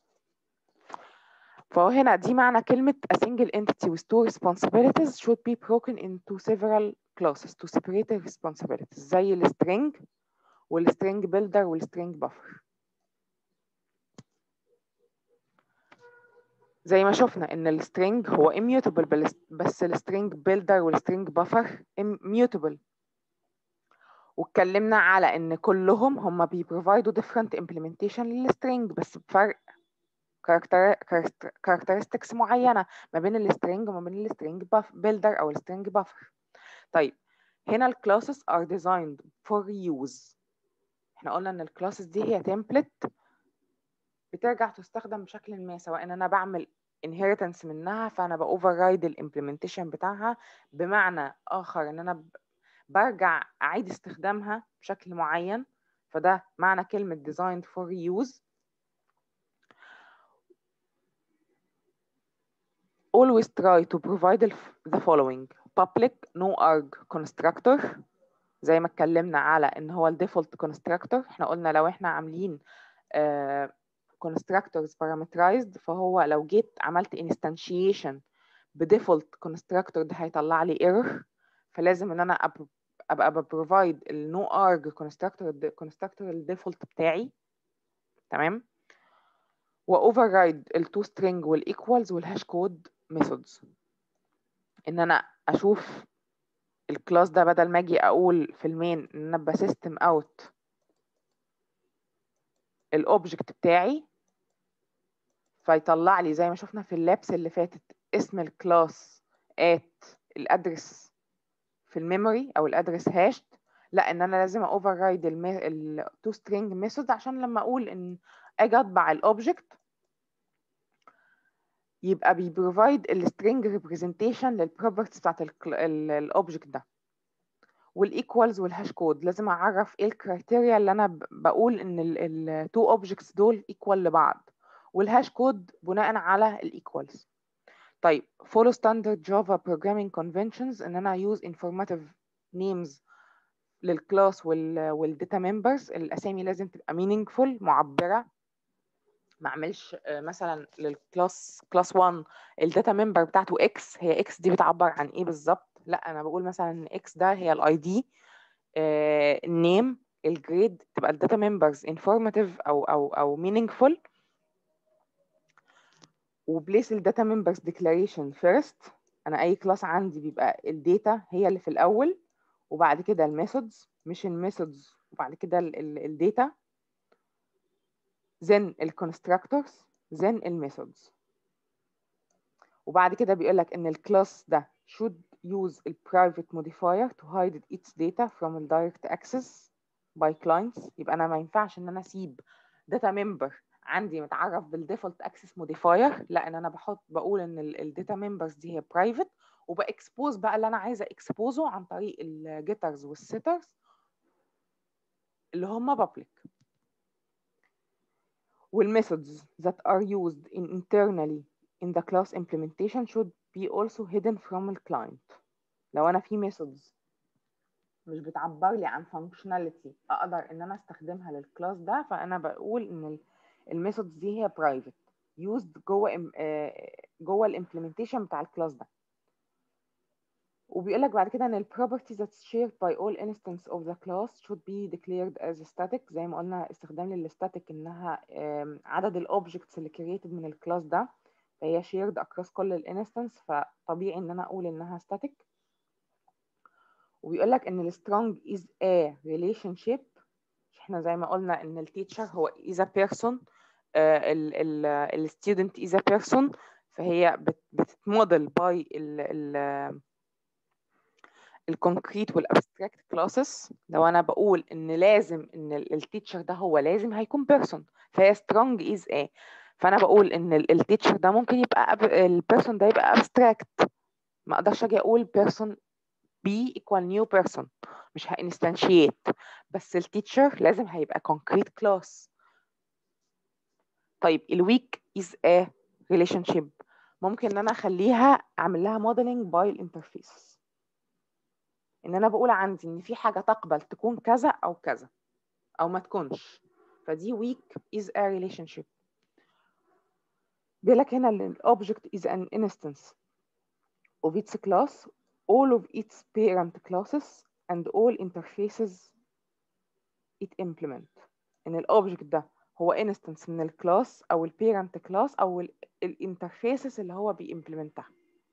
Speaker 1: فهو هنا دي معنى كلمة a single entity with two responsibilities should be broken into several classes to separate the responsibilities زي السترينج والسترينج builder والسترينج buffer زي ما شفنا ان السترينج هو immutable بس السترينج builder والسترينج buffer immutable واتكلمنا على ان كلهم هم بيبروفايدوا different implementation للسترينج بس بفرق characteristics معينة ما بين السترينج وما بين السترينج builder أو السترينج buffer طيب هنا الكلاسز are designed for use احنا قلنا ان الكلاسز دي هي template بترجع تستخدم بشكل ما سواء ان انا بعمل inheritance منها فانا باوفررايد الامبلمنتيشن بتاعها بمعنى اخر ان انا برجع اعيد استخدامها بشكل معين فده معنى كلمة designed for use always try to provide the following public no arg constructor زي ما اتكلمنا على ان هو الديفولت constructor احنا قلنا لو احنا عاملين uh, constructors parameterized فهو لو جيت عملت instantiation بديفولت constructor ده هيطلع لي error فلازم ان انا ابقى ببروفايد النو arg constructor constructor الديفولت بتاعي تمام واوفررايد التو string والايكوالز والهاش كود methods ان انا اشوف الكلاس ده بدل ما اجي اقول في المين ان انا بسيستم اوت الاوبجكت بتاعي فيطلع لي زي ما شفنا في اللابس اللي فاتت اسم الكلاس ات الادرس في الميموري او الادرس هاشد لا ان انا لازم اوفر رايد التو سترينج ميثود عشان لما اقول ان اجي اطبع الاوبجكت يبقى بيبروفايد السترينج ريبريزنتيشن للبروبرتيز بتاعت الاوبجكت ده والايكوالز والهاش كود لازم اعرف ايه الكرايتيريا اللي انا بقول ان التو اوبجكتس دول ايكوال لبعض والهاش كود بناء على الايكوالز طيب follow standard Java programming conventions ان انا use informative names للكلاس وال والداتا ممبرز الاسامي لازم تبقى meaningful معبره ما اعملش مثلا للكلاس كلاس 1 الداتا ممبر بتاعته اكس هي اكس دي بتعبر عن ايه بالظبط لا انا بقول مثلا ان اكس ده هي الاي دي النيم الجريد تبقى الداتا ممبرز انفورماتيف او او او meaningful وبليس الداتا ممبرز ديكلاريشن فيرست انا اي كلاس عندي بيبقى الداتا هي اللي في الاول وبعد كده الميثودز مش الميثودز وبعد كده الداتا then الكونستراكتورز then الميثودز وبعد كده بيقول لك ان الكلاس ده should use a private modifier to hide its data from the direct access by clients يبقى انا ما ينفعش ان انا اسيب داتا ممبر عندي متعرف بالديفولت اكسس موديفاير لا ان انا بحط بقول ان الداتا ممبرز دي هي برايفت وباكسبوز بقى اللي انا عايزه اكسبوزه عن طريق الجيترز والسيترز اللي هم public والmethods that are used in internally in the class implementation should be also hidden from the client لو انا في methods مش بتعبر لي عن functionality اقدر ان انا استخدمها للكلاس ده فانا بقول ان الميثودز دي هي private used جوه جوه الامبلمنتيشن بتاع الكلاس ده وبيقول لك بعد كده ان ال properties that's shared by all instance of the class should be declared as static زي ما قلنا استخدام للستاتيك انها عدد الاوبجكتس اللي created من الكلاس ده فهي shared across كل الانستنس فطبيعي ان انا اقول انها static وبيقول لك ان ال strong is a relationship احنا زي ما قلنا ان التيتشر هو is a person ال student is a person فهي بتتموديل باي ال الكونكريت والابستراكت كلاسز لو انا بقول ان لازم ان التيتشر ده هو لازم هيكون بيرسون فهي سترونج از ايه فانا بقول ان التيتشر ده ممكن يبقى البيرسون ده يبقى ابستراكت ما اقدرش اجي اقول person B equal new person مش هانستنشيت بس التيتشر لازم هيبقى concrete class طيب الويك is a relationship ممكن ان انا اخليها اعمل لها modeling by interface ان انا بقول عندي ان في حاجه تقبل تكون كذا او كذا او ما تكونش فدي weak is a relationship بيقول هنا ال object is an instance of its class all of its parent classes and all interfaces it implement ان الاوبجكت ده هو instance من الكلاس او البيرنت كلاس او الانترفيسز اللي هو بيمبلمنتها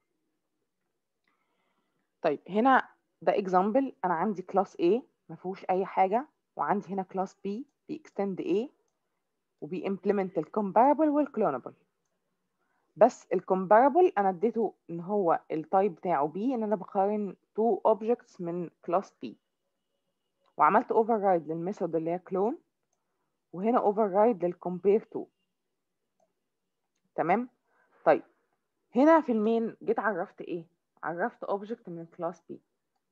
Speaker 1: طيب هنا ده example انا عندي كلاس A ما فيهوش اي حاجه وعندي هنا كلاس B بيكستند A وبيمبلمنت الكومباربل والكلونبل بس الكومباربل انا اديته ان هو التايب بتاعه B ان انا بقارن تو objects من كلاس B وعملت override للميثود اللي هي clone وهنا override للcompare to تمام طيب هنا في المين جيت عرفت ايه عرفت object من كلاس B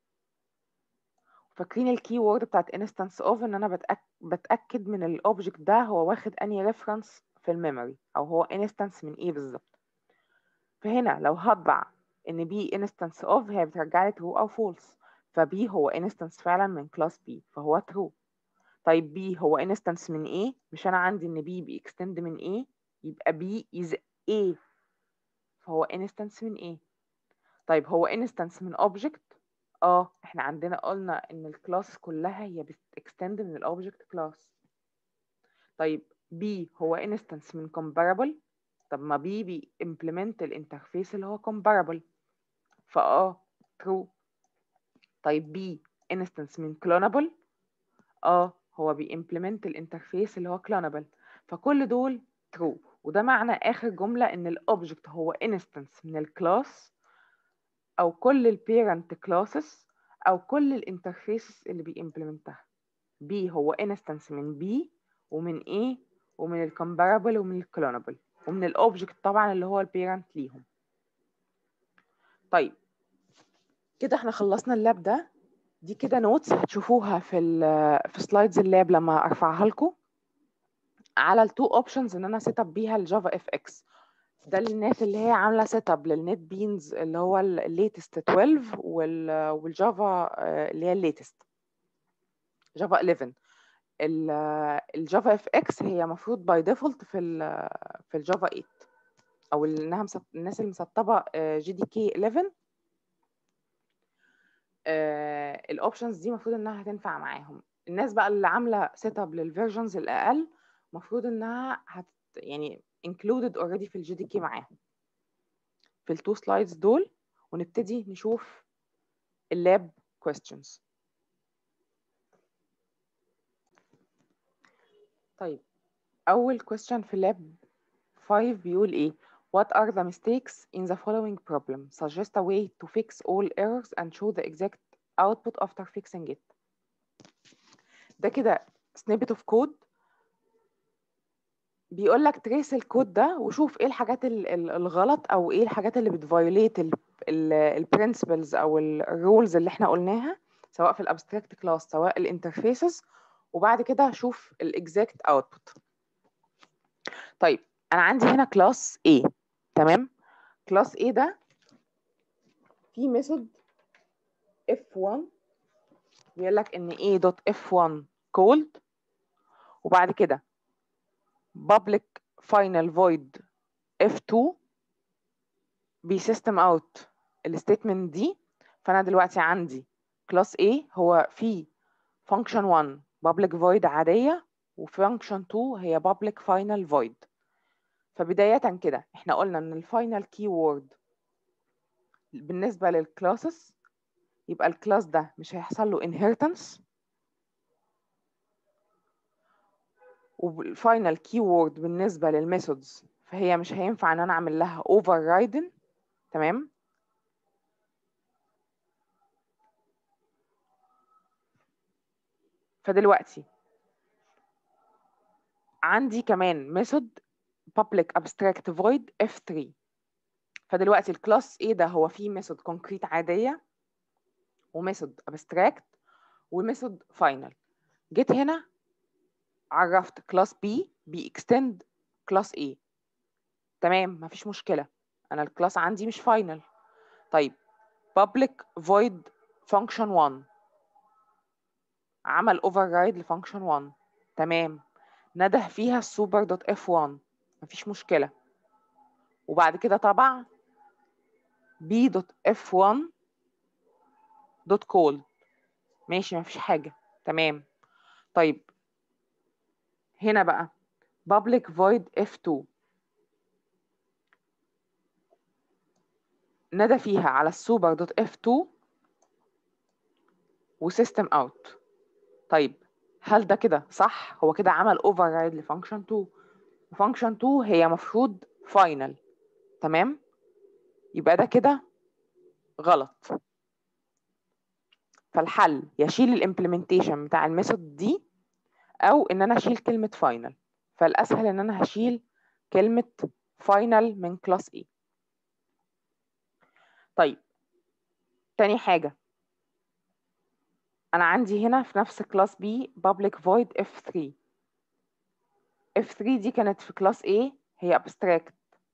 Speaker 1: فاكرين الكي وورد بتاعت instance of ان انا بتأك... بتاكد من الاوبجكت ده هو واخد انهي ريفرنس في الميموري او هو instance من ايه بالظبط فهنا لو هطبع ان b instance of هي بترجع لي true او false فb هو instance فعلا من كلاس b فهو true طيب b هو instance من ايه مش انا عندي ان b بيكستند من ايه يبقى b is a فهو instance من ايه طيب هو instance من object اه احنا عندنا قلنا ان الكلاس كلها هي بتكستند من الاوبجكت كلاس طيب B هو instance من comparable طب ما B بي implement الانترفيس اللي هو comparable فاه true طيب B instance من clonable اه هو بي implement الانترفيس اللي هو clonable فكل دول true وده معنى اخر جملة ان الاوبجكت هو instance من الكلاس او كل البيرنت كلاسز او كل الانترفيسز اللي بيمبلمنتها B هو instance من B ومن A ومن الكومباربل ومن الكلونبل ومن الاوبجكت طبعا اللي هو البيرنت ليهم طيب كده احنا خلصنا اللاب ده دي كده نوتس هتشوفوها في ال في سلايدز اللاب لما ارفعها لكم على التو اوبشنز ان انا سيت اب بيها الجافا اف اكس ده للناس اللي هي عامله سيت اب للنت بينز اللي هو الليتست 12 وال والجافا اللي هي الليتست جافا 11 الجافا اف اكس هي المفروض باي ديفولت في ال في الجافا 8 او انها مسط... الناس اللي مسطبه جي دي كي 11 الاوبشنز دي المفروض انها هتنفع معاهم الناس بقى اللي عامله سيت اب للفيرجنز الاقل المفروض انها هت يعني included already في الجي دي كي معاهم في التو سلايدز دول ونبتدي نشوف اللاب questions طيب أول question في اللاب 5 بيقول إيه What are the mistakes in the following problem? Suggest a way to fix all errors and show the exact output after fixing it. ده كده snippet of code بيقول لك تريس الكود ده وشوف ايه الحاجات الغلط او ايه الحاجات اللي بتفايوليت البرنسبلز او الرولز اللي احنا قلناها سواء في الابستراكت كلاس سواء الانترفيسز وبعد كده هشوف الاكزاكت اوتبوت طيب انا عندي هنا كلاس A تمام كلاس A ده في ميثود f1 بيقول لك ان a دوت f1 cold وبعد كده public final void f2 بيسيستم اوت الستيتمنت دي فانا دلوقتي عندي كلاس A هو في function 1 public void عادية وfunction 2 هي public final void فبداية كده احنا قلنا ان الفاينل keyword بالنسبة للكلاسز يبقى الكلاس ده مش هيحصل له inheritance والفاينل keyword بالنسبة للميثودز فهي مش هينفع ان انا اعمل لها overriding تمام فدلوقتي عندي كمان ميثود public abstract void f3 فدلوقتي الكلاس A ده هو فيه ميثود كونكريت عاديه وميثود ابستراكت وميثود فاينل جيت هنا عرفت كلاس B بيكستند كلاس A تمام مفيش مشكله انا الكلاس عندي مش فاينل طيب public void function 1 عمل override لفانكشن 1 تمام نده فيها السوبر دوت اف 1 مفيش مشكلة وبعد كده طبع بي دوت اف 1 دوت كول ماشي مفيش حاجة تمام طيب هنا بقى public void f2 ندى فيها على السوبر دوت اف 2 وسيستم اوت طيب هل ده كده صح هو كده عمل اوفر رايد لفانكشن 2 فانكشن 2 هي مفروض فاينل تمام يبقى ده كده غلط فالحل يشيل الامبلمنتيشن بتاع الميثود دي او ان انا اشيل كلمه فاينل فالاسهل ان انا هشيل كلمه فاينل من كلاس A طيب تاني حاجة أنا عندي هنا في نفس كلاس B public void F3 F3 دي كانت في كلاس A هي abstract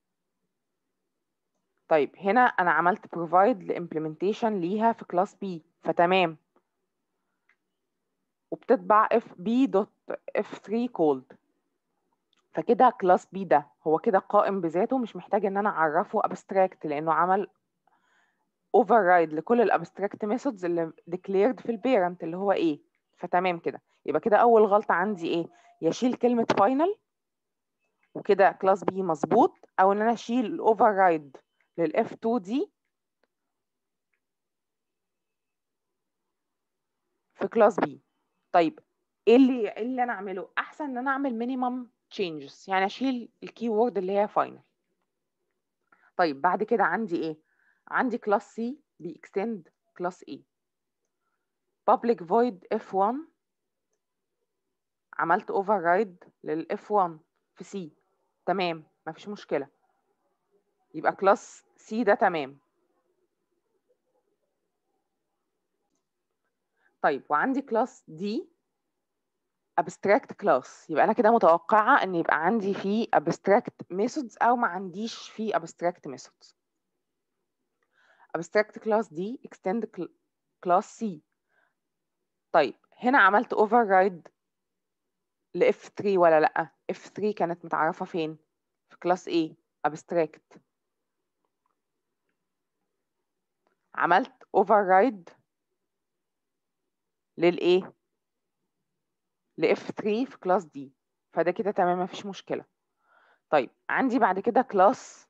Speaker 1: طيب هنا أنا عملت provide لimplementation ليها في كلاس B فتمام وبتتبع FB دوت F3 called فكده كلاس B ده هو كده قائم بذاته مش محتاج ان انا اعرفه abstract لانه عمل override لكل الابستراكت ميثودز اللي declared في البيرنت اللي هو ايه فتمام كده يبقى كده اول غلطه عندي ايه يشيل كلمه final وكده كلاس بي مظبوط او ان انا اشيل الاوفررايد للاف 2 دي في كلاس بي طيب ايه اللي ايه اللي انا اعمله احسن ان انا اعمل مينيمم تشينجز يعني اشيل الكي وورد اللي هي final طيب بعد كده عندي ايه عندي كلاس C بيكستند كلاس A public void F1 عملت override لل F1 في C تمام مفيش مشكلة يبقى كلاس C ده تمام طيب وعندي كلاس D abstract class يبقى انا كده متوقعة ان يبقى عندي فيه abstract methods او ما عنديش فيه abstract methods abstract class دي extend class C طيب هنا عملت override ل F3 ولا لأ F3 كانت متعرفة فين في class A abstract عملت override للإيه ل F3 في class D فده كده تمام مفيش مشكلة طيب عندي بعد كده class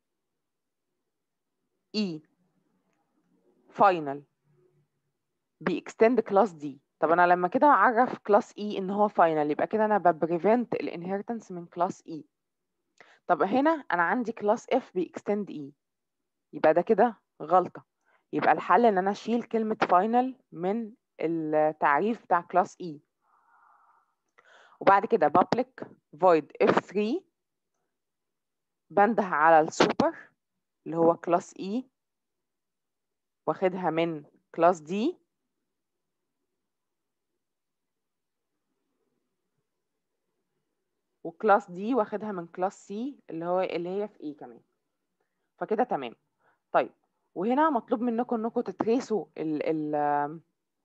Speaker 1: E final بيكستند كلاس دي طب انا لما كده اعرف كلاس E ان هو final يبقى كده انا ببريفنت الانهيرتنس من كلاس E طب هنا انا عندي كلاس F بيكستند E يبقى ده كده غلطة يبقى الحل ان انا اشيل كلمة final من التعريف بتاع كلاس E وبعد كده public void F3 بنده على السوبر اللي هو كلاس E واخدها من كلاس دي وكلاس دي واخدها من كلاس سي اللي هو اللي هي في اي كمان فكده تمام طيب وهنا مطلوب منكم انكم تتريسوا ال ال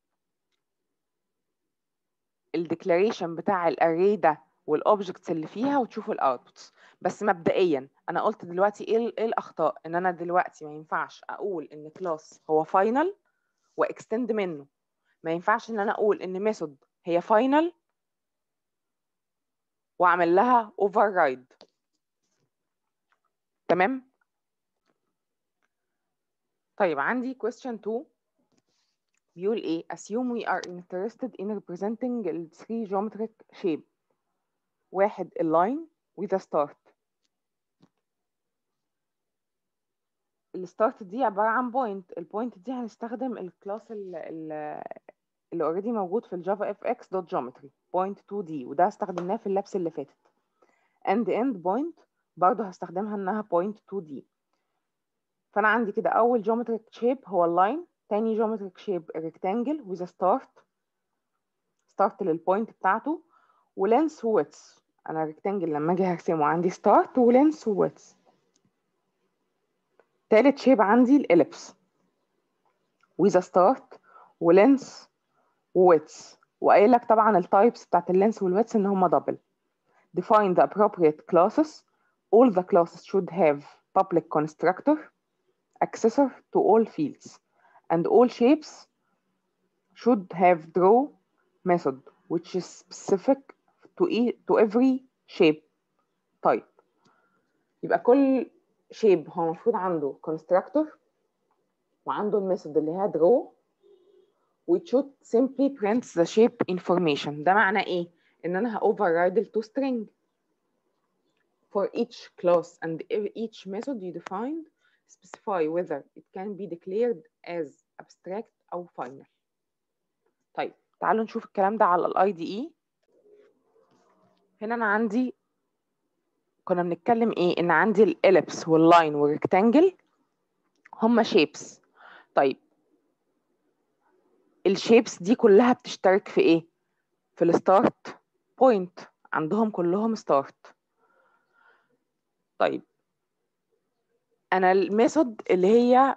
Speaker 1: الديكلاريشن بتاع الاري ده والاوبجكتس اللي فيها وتشوفوا الاوتبوتس بس مبدئيا انا قلت دلوقتي ايه ايه الاخطاء ان انا دلوقتي ما ينفعش اقول ان كلاس هو فاينل واكستند منه ما ينفعش ان انا اقول ان ميثود هي فاينل واعمل لها اوفر رايد تمام طيب عندي question 2 بيقول ايه assume we are interested in representing the three geometric shape واحد اللاين with a start الستارت دي عبارة عن بوينت البوينت دي هنستخدم الكلاس اللي اوريدي موجود في الجافا اف اكس دوت جيومتري بوينت 2 دي وده استخدمناه في اللابس اللي فاتت اند اند بوينت برضه هستخدمها انها بوينت 2 دي فانا عندي كده اول geometric shape هو اللاين تاني geometric shape rectangle with a start start للبوينت بتاعته ولينس وويتس انا rectangle لما اجي هرسمه عندي start ولينس وويتس تالت شيب عندي الاليبس with a start ولينس وويتس وقايل لك طبعا التايبس بتاعت اللينس والويتس ان هم دبل define the appropriate classes all the classes should have public constructor accessor to all fields and all shapes should have draw method which is specific to, e to every shape type يبقى كل shape هو المفروض عنده constructor وعنده الميثود اللي هي draw which should simply print the shape information ده معناه ايه؟ ان انا ه override ال to string for each class and each method you defined specify whether it can be declared as abstract أو final. طيب تعالوا نشوف الكلام ده على ال IDE. هنا أنا عندي كنا بنتكلم إيه؟ إن عندي الإليبس واللاين والريكتانجل هما shapes. طيب الشيبس دي كلها بتشترك في إيه؟ في الستارت بوينت عندهم كلهم ستارت. طيب انا الميثود اللي هي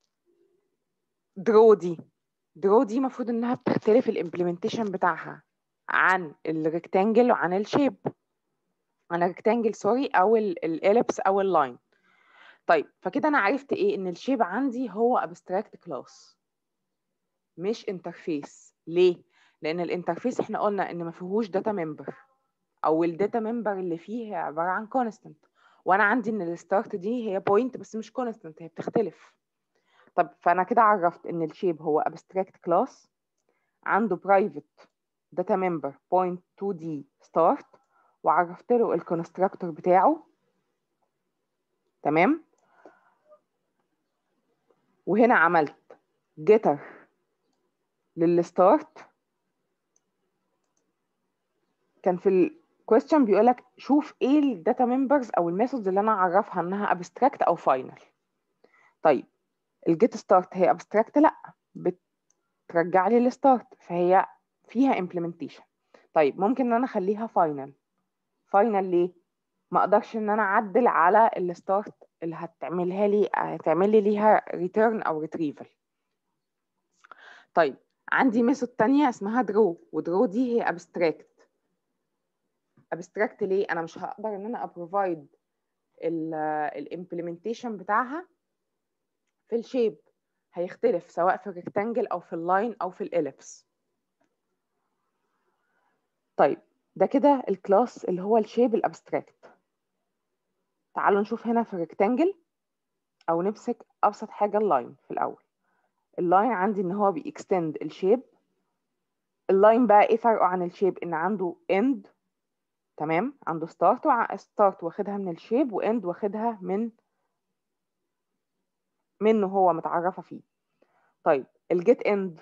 Speaker 1: درو دي درو دي المفروض انها بتختلف الامبلمنتيشن بتاعها عن الريكتانجل وعن الشيب عن الريكتانجل سوري او الاليبس او اللاين طيب فكده انا عرفت ايه ان الشيب عندي هو ابستراكت كلاس مش انترفيس ليه لان الانترفيس احنا قلنا ان ما فيهوش داتا ممبر او الداتا ممبر اللي فيه هي عباره عن كونستنت وانا عندي ان الستارت دي هي بوينت بس مش كونستنت هي بتختلف طب فانا كده عرفت ان الشيب هو abstract class عنده private data member point 2d start وعرفت له الكونستراكتور بتاعه تمام وهنا عملت getter للستارت كان في ال question بيقول لك شوف ايه الداتا ممبرز او الميثودز اللي انا اعرفها انها ابستراكت او فاينل طيب الجيت ستارت هي ابستراكت لا بترجع لي الستارت فهي فيها امبلمنتيشن طيب ممكن ان انا اخليها فاينل فاينل ليه ما اقدرش ان انا اعدل على الستارت اللي هتعملها لي هتعمل لي ليها ريتيرن او ريتريفل طيب عندي ميثود تانية اسمها درو ودرو دي هي ابستراكت ابستراكت ليه انا مش هقدر ان انا ابروفايد الامبلمنتيشن بتاعها في الشيب هيختلف سواء في الريكتانجل او في اللاين او في الاليبس طيب ده كده الكلاس اللي هو الشيب الابستراكت تعالوا نشوف هنا في الريكتانجل او نمسك ابسط حاجه اللاين في الاول اللاين عندي ان هو بيكستند الشيب اللاين بقى ايه فرقه عن الشيب ان عنده end تمام عنده ستارت ستارت واخدها من الشيب واند واخدها من منه هو متعرفه فيه طيب الجيت اند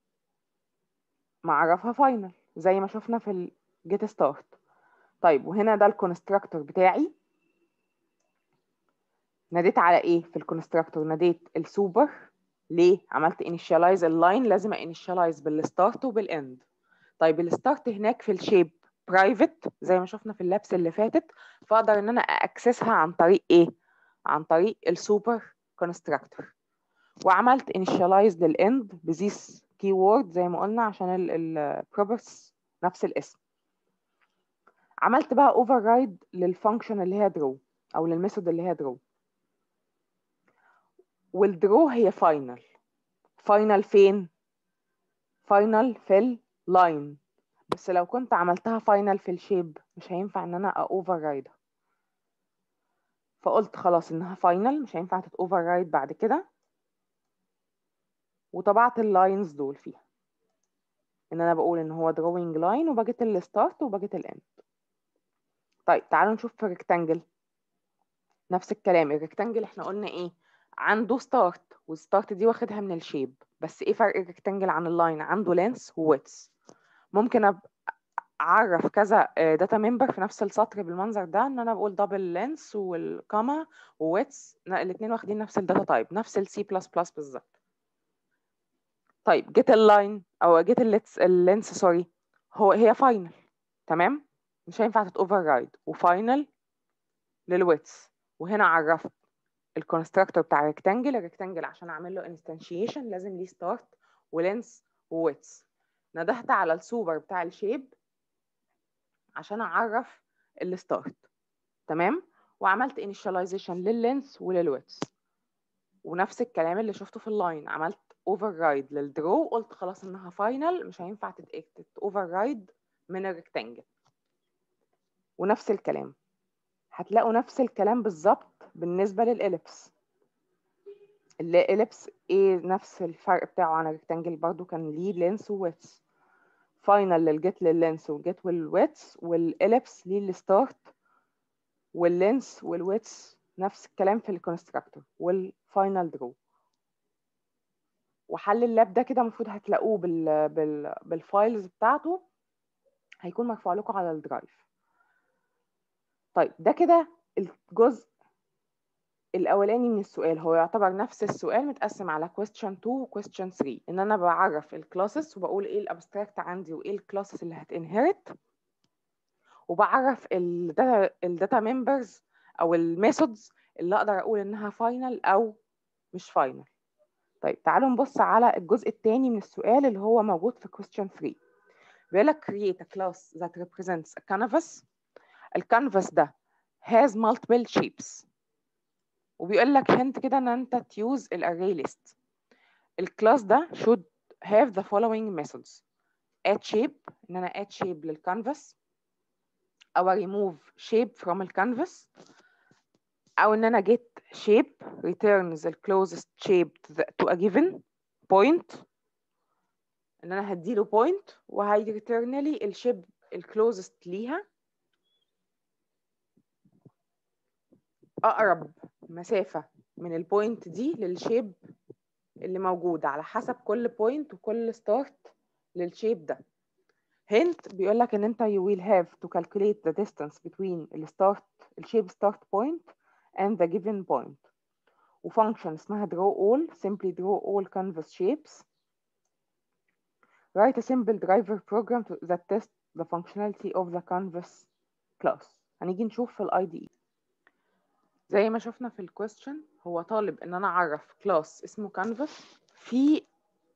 Speaker 1: معرفها فاينل زي ما شفنا في الجيت ستارت طيب وهنا ده الكونستراكتور بتاعي ناديت على ايه في الكونستراكتور ناديت السوبر ليه عملت انيشاليز اللاين لازم انيشاليز بالستارت وبالاند طيب الستارت هناك في الشيب برايفت زي ما شفنا في اللابس اللي فاتت فاقدر ان انا اكسسها عن طريق ايه عن طريق السوبر كونستراكتور وعملت initialize للاند بذيس keyword زي ما قلنا عشان البروبرتس نفس الاسم عملت بقى override للفانكشن اللي هي draw او للميثود اللي هي draw والدرو هي فاينل فاينل فين فاينل في اللاين بس لو كنت عملتها فاينل في الشيب مش هينفع ان انا اوفر رايدها فقلت خلاص انها فاينل مش هينفع تتوفر رايد بعد كده وطبعت اللاينز دول فيها ان انا بقول ان هو drawing line وبجيت الستارت وبجيت الاند طيب تعالوا نشوف في الريكتانجل نفس الكلام الريكتانجل احنا قلنا ايه عنده ستارت والستارت دي واخدها من الشيب بس ايه فرق الريكتانجل عن اللاين عنده لينس وويتس ممكن أب... اعرف كذا داتا ممبر في نفس السطر بالمنظر ده ان انا بقول دبل لينس والكاما وويتس الاثنين واخدين نفس الداتا تايب نفس السي بلس بلس بالظبط طيب جيت اللاين او جيت اللينس سوري هو هي فاينل تمام مش هينفع تتوفر رايد وفاينل للويتس وهنا عرفت الكونستراكتور بتاع ريكتانجل الريكتانجل عشان اعمل له انستنشيشن لازم ليه ستارت ولينس وويتس ندهت على السوبر بتاع الشيب عشان اعرف الستارت تمام وعملت انيشاليزيشن لللينس وللويتس ونفس الكلام اللي شفته في اللاين عملت اوفر رايد للدرو قلت خلاص انها فاينل مش هينفع تتاكتد اوفر رايد من الريكتانجل ونفس الكلام هتلاقوا نفس الكلام بالظبط بالنسبه للاليبس الاليبس ايه نفس الفرق بتاعه عن الريكتانجل برضو كان ليه لينس وويتس فاينل للجيت لللينس والجيت والويتس والاليبس ليه الستارت واللينس والويتس نفس الكلام في الكونستراكتور والفاينل درو وحل اللاب ده كده المفروض هتلاقوه بال... بال... بالفايلز بتاعته هيكون مرفوع لكم على الدرايف طيب ده كده الجزء الاولاني من السؤال هو يعتبر نفس السؤال متقسم على question 2 و question 3 ان انا بعرف الكلاسز وبقول ايه الابستراكت عندي وايه الكلاسز اللي هتنهرت وبعرف الداتا الداتا ممبرز او الميثودز اللي اقدر اقول انها فاينل او مش فاينل طيب تعالوا نبص على الجزء الثاني من السؤال اللي هو موجود في question 3 بيقول لك create a class that represents a canvas الكانفاس ده has multiple shapes وبيقول لك hint كده ان انت تيوز الاري ليست الكلاس ده should have the following methods add shape ان انا add shape للكانفاس او remove shape from الكانفاس او ان انا get shape returns the closest shape to, the, to a given point ان انا هديله point وهيريتيرن لي الشيب الكلوزست ليها اقرب مسافه من البوينت دي للشيب اللي موجود على حسب كل بوينت وكل ستارت للشيب ده هنت بيقول لك ان انت you will have to calculate the distance between the start الشيب start point and the given point وفانكشن اسمها draw all simply draw all canvas shapes write a simple driver program to, that tests the functionality of the canvas class هنيجي نشوف في الاي دي زي ما شفنا في الكويستشن هو طالب ان انا اعرف كلاس اسمه canvas في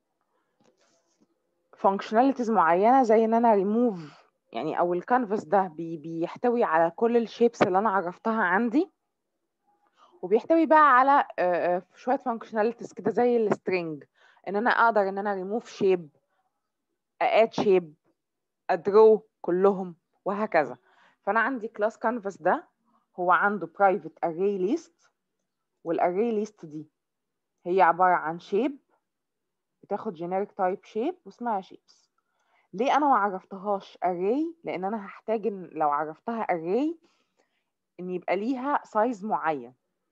Speaker 1: functionalities معينه زي ان انا remove يعني او الكانفاس ده بي بيحتوي على كل الشيبس اللي انا عرفتها عندي وبيحتوي بقى على شويه functionalities كده زي السترينج ان انا اقدر ان انا remove shape اد شيب ادرو كلهم وهكذا فانا عندي كلاس كانفاس ده هو عنده برايفت array list والاري list دي هي عباره عن شيب بتاخد generic type shape واسمها shapes ليه انا ما عرفتهاش array لان انا هحتاج ان لو عرفتها array ان يبقى ليها سايز معين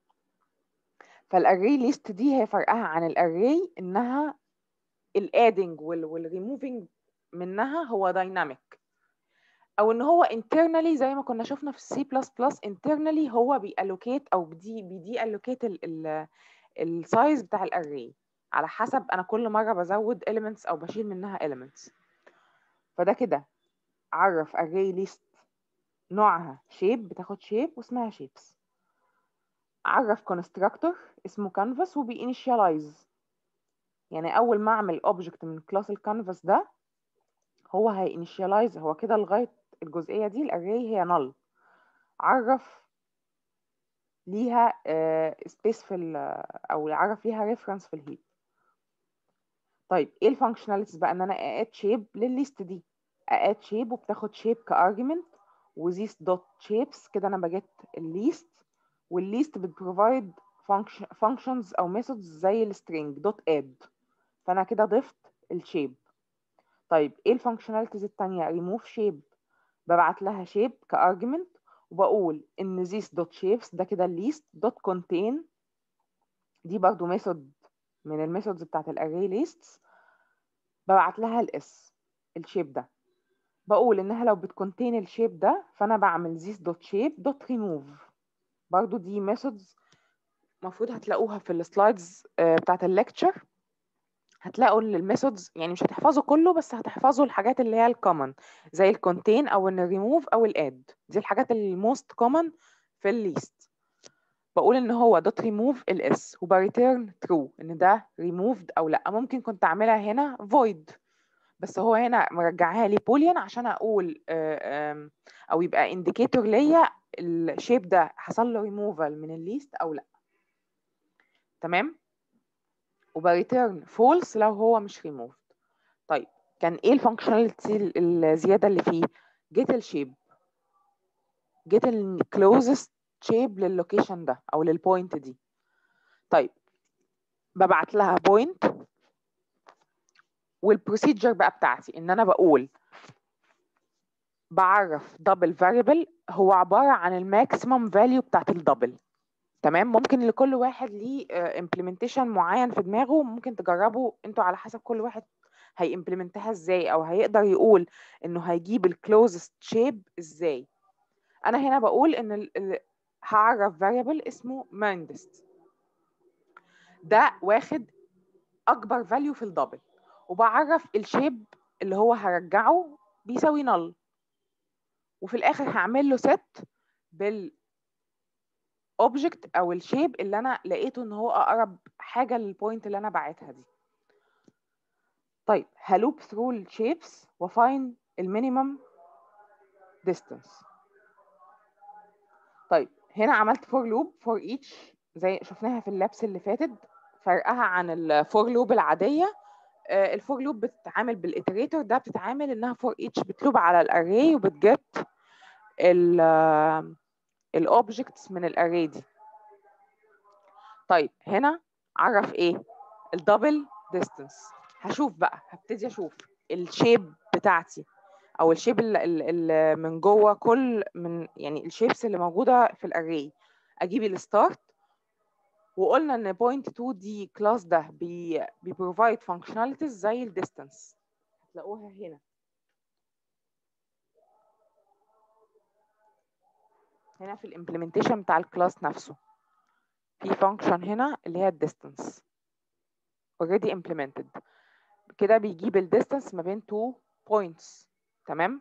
Speaker 1: فالاري ليست دي هي فرقها عن الاري انها الادنج والريموفينج منها هو دايناميك او ان هو internally زي ما كنا شفنا في السي بلس بلس internally هو بيالوكيت او بدي بيدي الوكيت السايز بتاع الاري على حسب انا كل مره بزود elements او بشيل منها elements فده كده عرف array list نوعها shape بتاخد shape واسمها shapes عرف constructor اسمه canvas وبيinitialize يعني اول ما اعمل object من كلاس الكانفاس ده هو هيinitialize هو كده لغايه الجزئيه دي الاري هي null عرف ليها سبيس في ال او عرف ليها ريفرنس في الهيب طيب ايه الفانكشناليتيز بقى ان انا ااد شيب للليست دي ااد شيب وبتاخد شيب كارجمنت وذيس دوت شيبس كده انا بجيت الليست والليست بتبروفايد functions او methods زي السترينج دوت اد فانا كده ضفت الشيب طيب ايه الفانكشناليتيز التانية remove shape ببعت لها shape كارجمنت وبقول ان this dot shapes ده كده الليست دوت contain دي برضو ميثود من الميثودز بتاعت الاري lists ببعت لها الاس الشيب ده بقول انها لو بتكونتين الشيب ده فانا بعمل this dot shape dot remove برضو دي methods المفروض هتلاقوها في السلايدز بتاعت الليكتشر هتلاقوا الميثودز يعني مش هتحفظوا كله بس هتحفظوا الحاجات اللي هي الكومن زي الكونتين او الريموف او الاد دي الحاجات الموست كومن في الليست بقول ان هو دوت ريموف الاس وبريتيرن ترو ان ده ريموفد او لا ممكن كنت اعملها هنا void بس هو هنا مرجعها لي بوليان عشان اقول او يبقى انديكيتور ليا الشيب ده حصل له ريموفال من الليست او لا تمام وبريتيرن فولس لو هو مش ريموفد طيب كان ايه الفانكشناليتي الزياده اللي فيه جيت الشيب جيت الكلوزست شيب لللوكيشن ده او للبوينت دي طيب ببعت لها بوينت والبروسيجر بقى بتاعتي ان انا بقول بعرف دبل فاريبل هو عباره عن الماكسيمم فاليو بتاعت الدبل تمام ممكن لكل واحد ليه امبلمنتيشن معين في دماغه ممكن تجربوا انتوا على حسب كل واحد هيمبلمنتها ازاي او هيقدر يقول انه هيجيب الكلوزست شيب ازاي انا هنا بقول ان ال هعرف variable اسمه mindest ده واخد اكبر فاليو في الدبل وبعرف الشيب اللي هو هرجعه بيساوي null وفي الاخر هعمل له set بال object او الشيب اللي انا لقيته ان هو اقرب حاجه للبوينت اللي انا باعتها دي طيب هلوب ثرو الشيبس وفاين المينيمم distance طيب هنا عملت فور لوب فور ايتش زي شفناها في اللابس اللي فاتت فرقها عن الفور لوب العاديه الفور لوب بتتعامل بالاتريتور ده بتتعامل انها فور ايتش بتلوب على الاري وبتجت الاوبجكتس من الاري دي طيب هنا عرف ايه الدبل ديستانس هشوف بقى هبتدي اشوف الشيب بتاعتي او الشيب اللي من جوه كل من يعني الشيبس اللي موجوده في الاري اجيب الستارت وقلنا ان بوينت 2 دي كلاس ده بي بيبروفايد فانكشناليتيز زي الديستانس هتلاقوها هنا هنا في الامبلمنتيشن بتاع الكلاس نفسه في فانكشن هنا اللي هي الديستانس already implemented كده بيجيب الديستانس ما بين two points تمام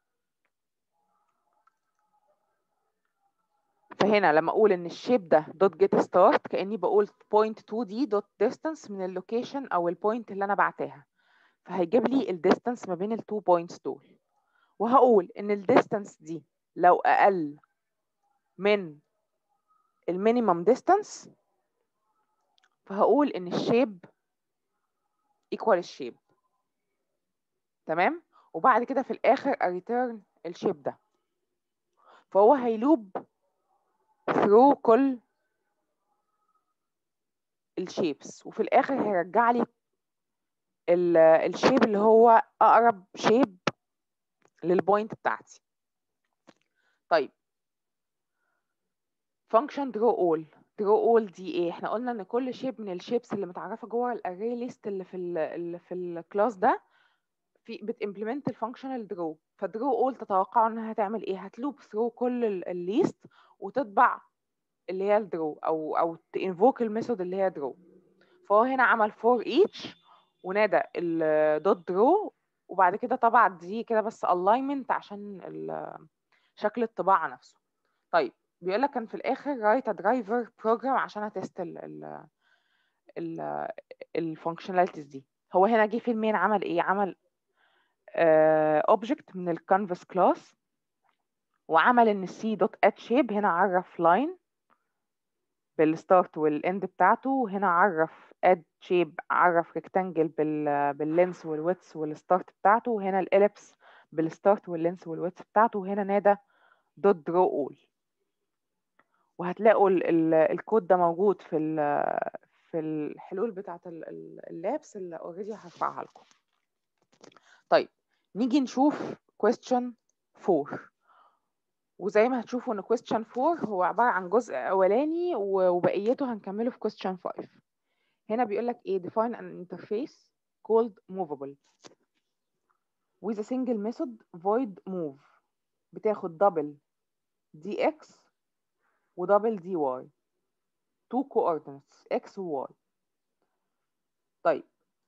Speaker 1: فهنا لما اقول ان الشيب ده دوت جيت ستارت كاني بقول بوينت 2 دي دوت ديستانس من اللوكيشن او البوينت اللي انا بعتها فهيجيب لي الديستانس ما بين التو بوينتس دول وهقول ان الديستانس دي لو اقل من المينيمم ديستانس فهقول ان الشيب ايكوال الشيب تمام وبعد كده في الاخر اريتيرن الشيب ده فهو هيلوب ثرو كل الشيبس وفي الاخر هيرجع لي الشيب اللي هو اقرب شيب للبوينت بتاعتي طيب function draw all draw all دي ايه احنا قلنا ان كل شيب من الشيبس اللي متعرفه جوه الاري ليست اللي في ال اللي في الكلاس ده في بتimplement الفانكشنال درو فدرو اول تتوقعوا انها هتعمل ايه هتلوب ثرو كل الليست وتطبع اللي هي الدرو او او تنفوك الميثود اللي هي درو فهو هنا عمل فور ايتش ونادى الدوت درو وبعد كده طبع دي كده بس الاينمنت عشان شكل الطباعه نفسه طيب بيقول لك كان في الاخر رايت درايفر بروجرام عشان اتست ال ال الفانكشناليتيز دي هو هنا جه في المين عمل ايه عمل اوبجكت uh, من الكانفاس كلاس وعمل ان السي دوت ات شيب هنا عرف لاين بالستارت والاند بتاعته وهنا عرف اد شيب عرف ريكتانجل بال باللينس والويتس والستارت بتاعته وهنا الاليبس بالستارت واللينس والويتس بتاعته وهنا نادى دوت درو اول وهتلاقوا ال ال الكود ده موجود في في الحلول بتاعه اللابس اللي اوريدي هرفعها لكم طيب نيجي نشوف question 4 وزي ما هتشوفوا ان question 4 هو عبارة عن جزء أولاني وبقيته هنكمله في question 5 هنا بيقول لك ايه define an interface called movable with a single method void move بتاخد double dx و double dy two coordinates x و y طيب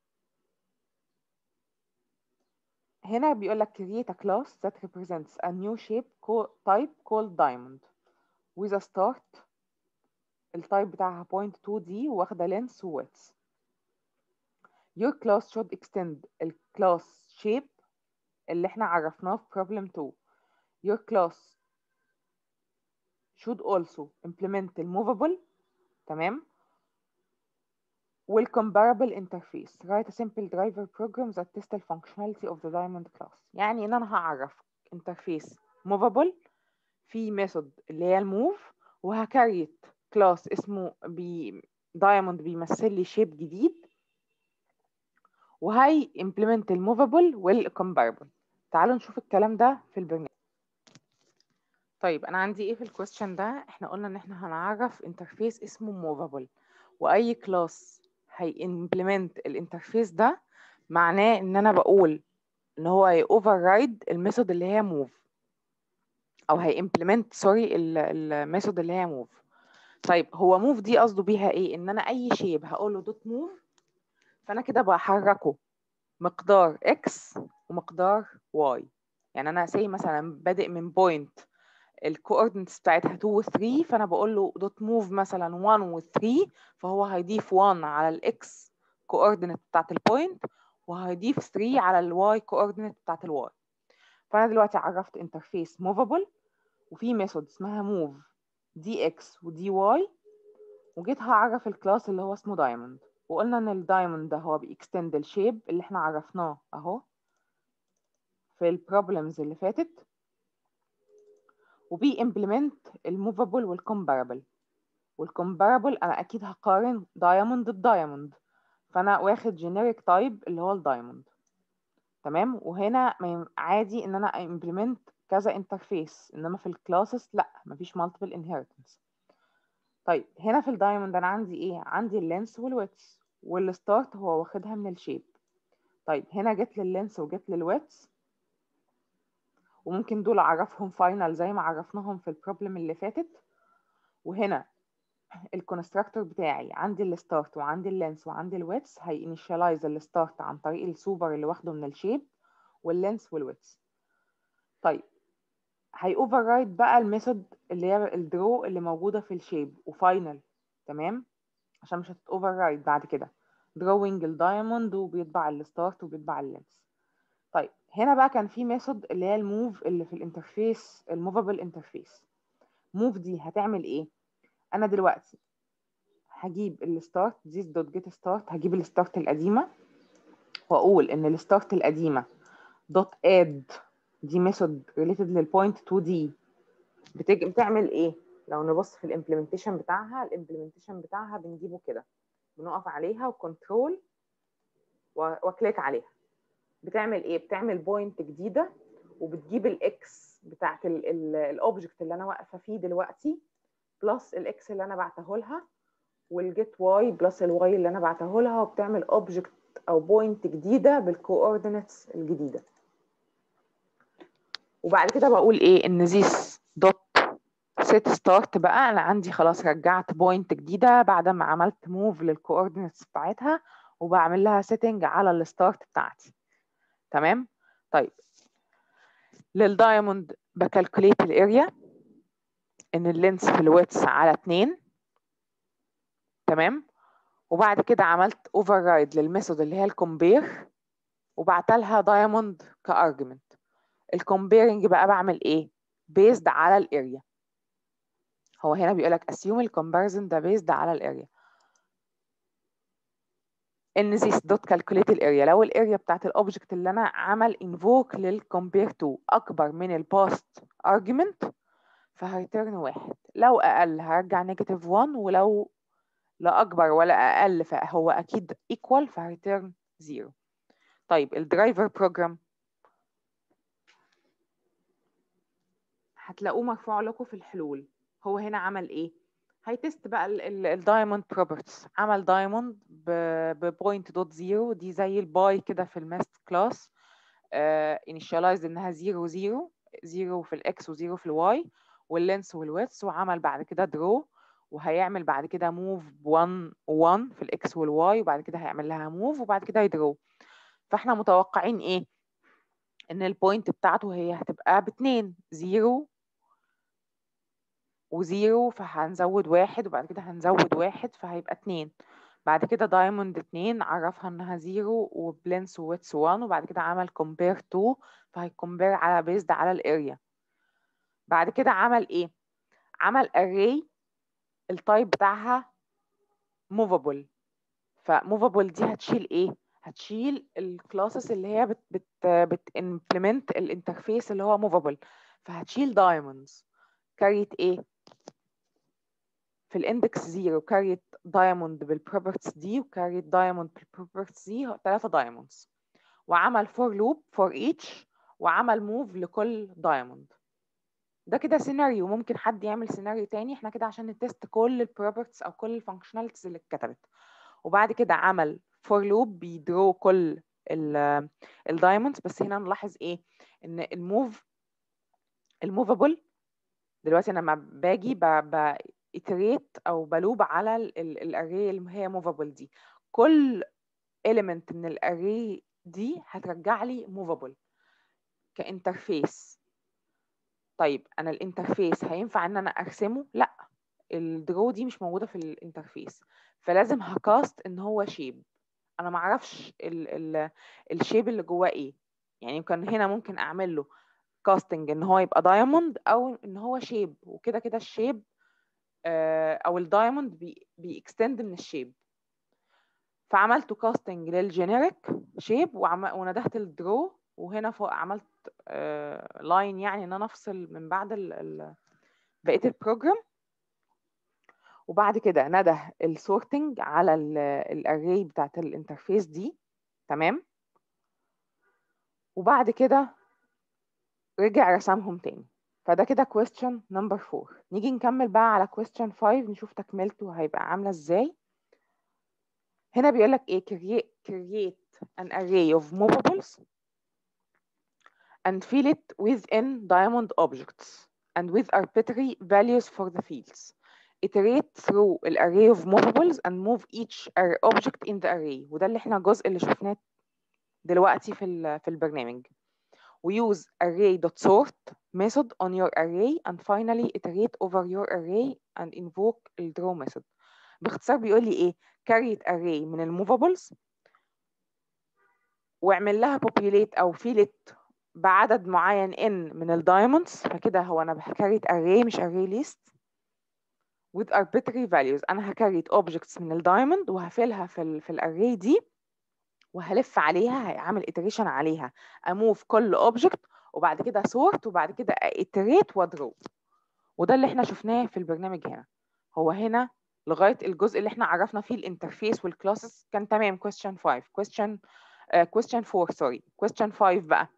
Speaker 1: هنا بيقول لك create a class that represents a new shape co- type called diamond with a start التايب بتاعها point 2D واخدة length و width your class should extend الكلاس shape اللي احنا عرفناه في problem 2 your class should also implement المovable تمام والcomparable interface write a simple driver program that tests the functionality of the diamond class يعني ان انا هعرف interface movable في method اللي هي الموف وهكريت كلاس اسمه بي diamond بيمثل لي شيب جديد وهي implement الموفابل والcomparable تعالوا نشوف الكلام ده في البرنامج طيب انا عندي ايه في الكويستشن ده احنا قلنا ان احنا هنعرف انترفيس اسمه موفابل واي كلاس هي implement الانترفيس ده معناه ان انا بقول ان هو هي override الميثود اللي هي move او هي implement سوري الميثود اللي هي move طيب هو move دي قصده بيها ايه ان انا اي شيب هقول له دوت move فانا كده بحركه مقدار x ومقدار y يعني انا سي مثلا بادئ من بوينت الكوردينتس بتاعتها 2 و 3 فانا بقول له دوت موف مثلا 1 و 3 فهو هيضيف 1 على الاكس كوردينت بتاعت البوينت وهيضيف 3 على الواي كوردينت بتاعت الواي فانا دلوقتي عرفت انترفيس موفابل وفي ميثود اسمها موف دي اكس ودي واي وجيت هعرف الكلاس اللي هو اسمه دايموند وقلنا ان الدايموند ده هو بيكستند الشيب اللي احنا عرفناه اهو في البروبلمز اللي فاتت وبي implement الموفابل والكومبارابل والكومبارابل انا اكيد هقارن دايموند بدايموند فانا واخد جينيريك تايب اللي هو الدايموند تمام وهنا عادي ان انا implement كذا انترفيس انما في الكلاسز لا مفيش multiple inheritance طيب هنا في الدايموند انا عندي ايه عندي اللينس والويتس والستارت هو واخدها من الشيب طيب هنا جيت لللينس وجيت للويتس وممكن دول اعرفهم فاينل زي ما عرفناهم في البروبلم اللي فاتت وهنا الكونستراكتور بتاعي عندي الستارت وعندي اللينس وعندي الويتس هينيشاليز الستارت عن طريق السوبر اللي واخده من الشيب واللينس والويتس طيب هي اوفررايد بقى الميثود اللي هي الدرو اللي موجوده في الشيب وفاينل تمام عشان مش هتتوفررايد بعد كده دروينج الدايموند وبيطبع الستارت وبيطبع اللينس طيب هنا بقى كان في ميثود اللي هي الموف اللي في الانترفيس الموفابل انترفيس موف دي هتعمل ايه انا دلوقتي هجيب الستارت this دوت جيت ستارت هجيب الستارت القديمه واقول ان الستارت القديمه دوت اد دي ميثود ريليتد للبوينت 2 دي بتج... بتعمل ايه لو نبص في الامبلمنتيشن بتاعها الامبلمنتيشن بتاعها بنجيبه كده بنقف عليها وكنترول وكليك عليها بتعمل ايه بتعمل بوينت جديده وبتجيب الاكس بتاعت الاوبجكت اللي انا واقفه فيه دلوقتي بلس الاكس اللي انا بعته لها والجيت واي بلس الواي اللي انا بعته لها وبتعمل اوبجكت او بوينت جديده بالكوردينتس الجديده وبعد كده بقول ايه ان this دوت set start بقى انا عندي خلاص رجعت بوينت جديده بعد ما عملت موف للكوردينتس بتاعتها وبعمل لها سيتنج على الستارت بتاعتي تمام طيب للدايموند بكالكوليت الاريا ان اللينس في الويتس على 2 تمام وبعد كده عملت اوفر رايد للميثود اللي هي الكومبير وبعت لها دايموند كارجمنت الكومبيرنج بقى بعمل ايه بيزد على الاريا هو هنا بيقول لك assume الكومباريزن ده بيزد على الاريا ان this dot calculate الاريا لو الاريا بتاعت الاوبجكت اللي انا عمل invoke للcompare to اكبر من الباست argument فهيترن واحد لو اقل هرجع نيجاتيف 1 ولو لا اكبر ولا اقل فهو اكيد equal فهيترن 0 طيب الدرايفر بروجرام هتلاقوه مرفوع لكم في الحلول هو هنا عمل ايه هيتست بقى الدايموند بروبرتيز عمل دايموند ببوينت دوت زيرو دي زي الباي كده في الماست كلاس initialized انها 0 0 0 في الاكس و0 في الواي واللينس والويدث وعمل بعد كده درو وهيعمل بعد كده موف 1 1 في الاكس والواي وبعد كده هيعمل لها موف وبعد كده يدرو فاحنا متوقعين ايه ان البوينت بتاعته هي هتبقى باتنين زيرو وزيرو فهنزود واحد وبعد كده هنزود واحد فهيبقى اتنين بعد كده دايموند اتنين عرفها انها زيرو وبلينس وويتس 1 وبعد كده عمل كومبير تو فهيكمبير على بيزد على الاريا بعد كده عمل ايه عمل array التايب بتاعها movable فmovable دي هتشيل ايه هتشيل الكلاسز اللي هي بت بت بت implement الانترفيس اللي هو movable فهتشيل diamonds كاريت ايه في الاندكس 0 كاريت دايموند بالبروبرتيز دي وكاريت دايموند بالبروبرتيز دي ثلاثة دايموندز وعمل فور لوب فور ايتش وعمل موف لكل دايموند ده كده سيناريو ممكن حد يعمل سيناريو تاني احنا كده عشان نتست كل البروبرتيز او كل الفانكشناليتيز اللي اتكتبت وبعد كده عمل فور لوب بيدرو كل الدايموندز بس هنا نلاحظ ايه ان الموف الموفابل دلوقتي انا لما باجي ب ب iterate او بلوب على الاري اللي هي موفابل دي كل element من الاري دي هترجع لي موفابل كانترفيس طيب انا الانترفيس هينفع ان انا ارسمه لا الدرو دي مش موجوده في الانترفيس فلازم هكاست ان هو شيب انا ما اعرفش الشيب اللي جواه ايه يعني يمكن هنا ممكن اعمل له كاستنج ان هو يبقى دايموند او ان هو شيب وكده كده الشيب او الدايموند بيكستند من الشيب فعملت كاستنج للجينيريك شيب وندهت الدرو وهنا فوق عملت لاين يعني ان انا افصل من بعد بقيه البروجرام وبعد كده نده السورتنج على الاري بتاعت الانترفيس دي تمام وبعد كده رجع رسمهم تاني فده كده question number 4 نيجي نكمل بقى على question 5 نشوف تكملته هيبقى عاملة ازاي هنا بيقول لك ايه create, create an array of movables and fill it within diamond objects and with arbitrary values for the fields iterate through an array of movables and move each object in the array وده اللي احنا الجزء اللي شفناه دلوقتي في في البرنامج وuse array.sort method on your array and finally iterate over your array and invoke the draw method باختصار بيقول لي ايه create array من الموفابلز واعمل لها populate او fill it بعدد معين n من الدايموندز فكده هو انا هكريت array مش array list with arbitrary values انا هكريت objects من الدايموند وهفيلها في ال في الاري دي وهلف عليها هعمل iteration عليها اموف كل object وبعد كده sort وبعد كده iterate وادرو وده اللي احنا شفناه في البرنامج هنا هو هنا لغايه الجزء اللي احنا عرفنا فيه الانترفيس والكلاسز كان تمام question 5 question uh, question 4 سوري question 5 بقى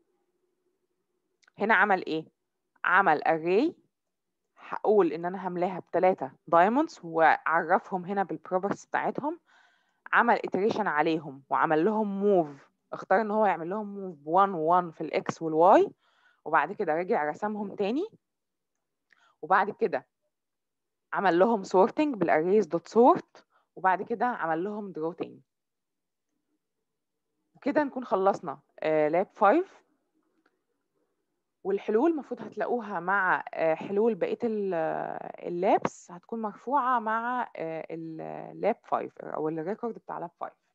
Speaker 1: هنا عمل ايه عمل array هقول ان انا هملاها بثلاثه دايموندز وعرفهم هنا بالبروبرتيز بتاعتهم عمل iteration عليهم وعمل لهم موف اختار ان هو يعمل لهم موف 1 1 في الاكس والواي وبعد كده رجع رسمهم تاني وبعد كده عمل لهم sorting بالarrays دوت sort وبعد كده عمل لهم draw تاني وكده نكون خلصنا لاب 5 والحلول المفروض هتلاقوها مع حلول بقيه اللابس هتكون مرفوعه مع اللاب 5 او الريكورد بتاع لاب 5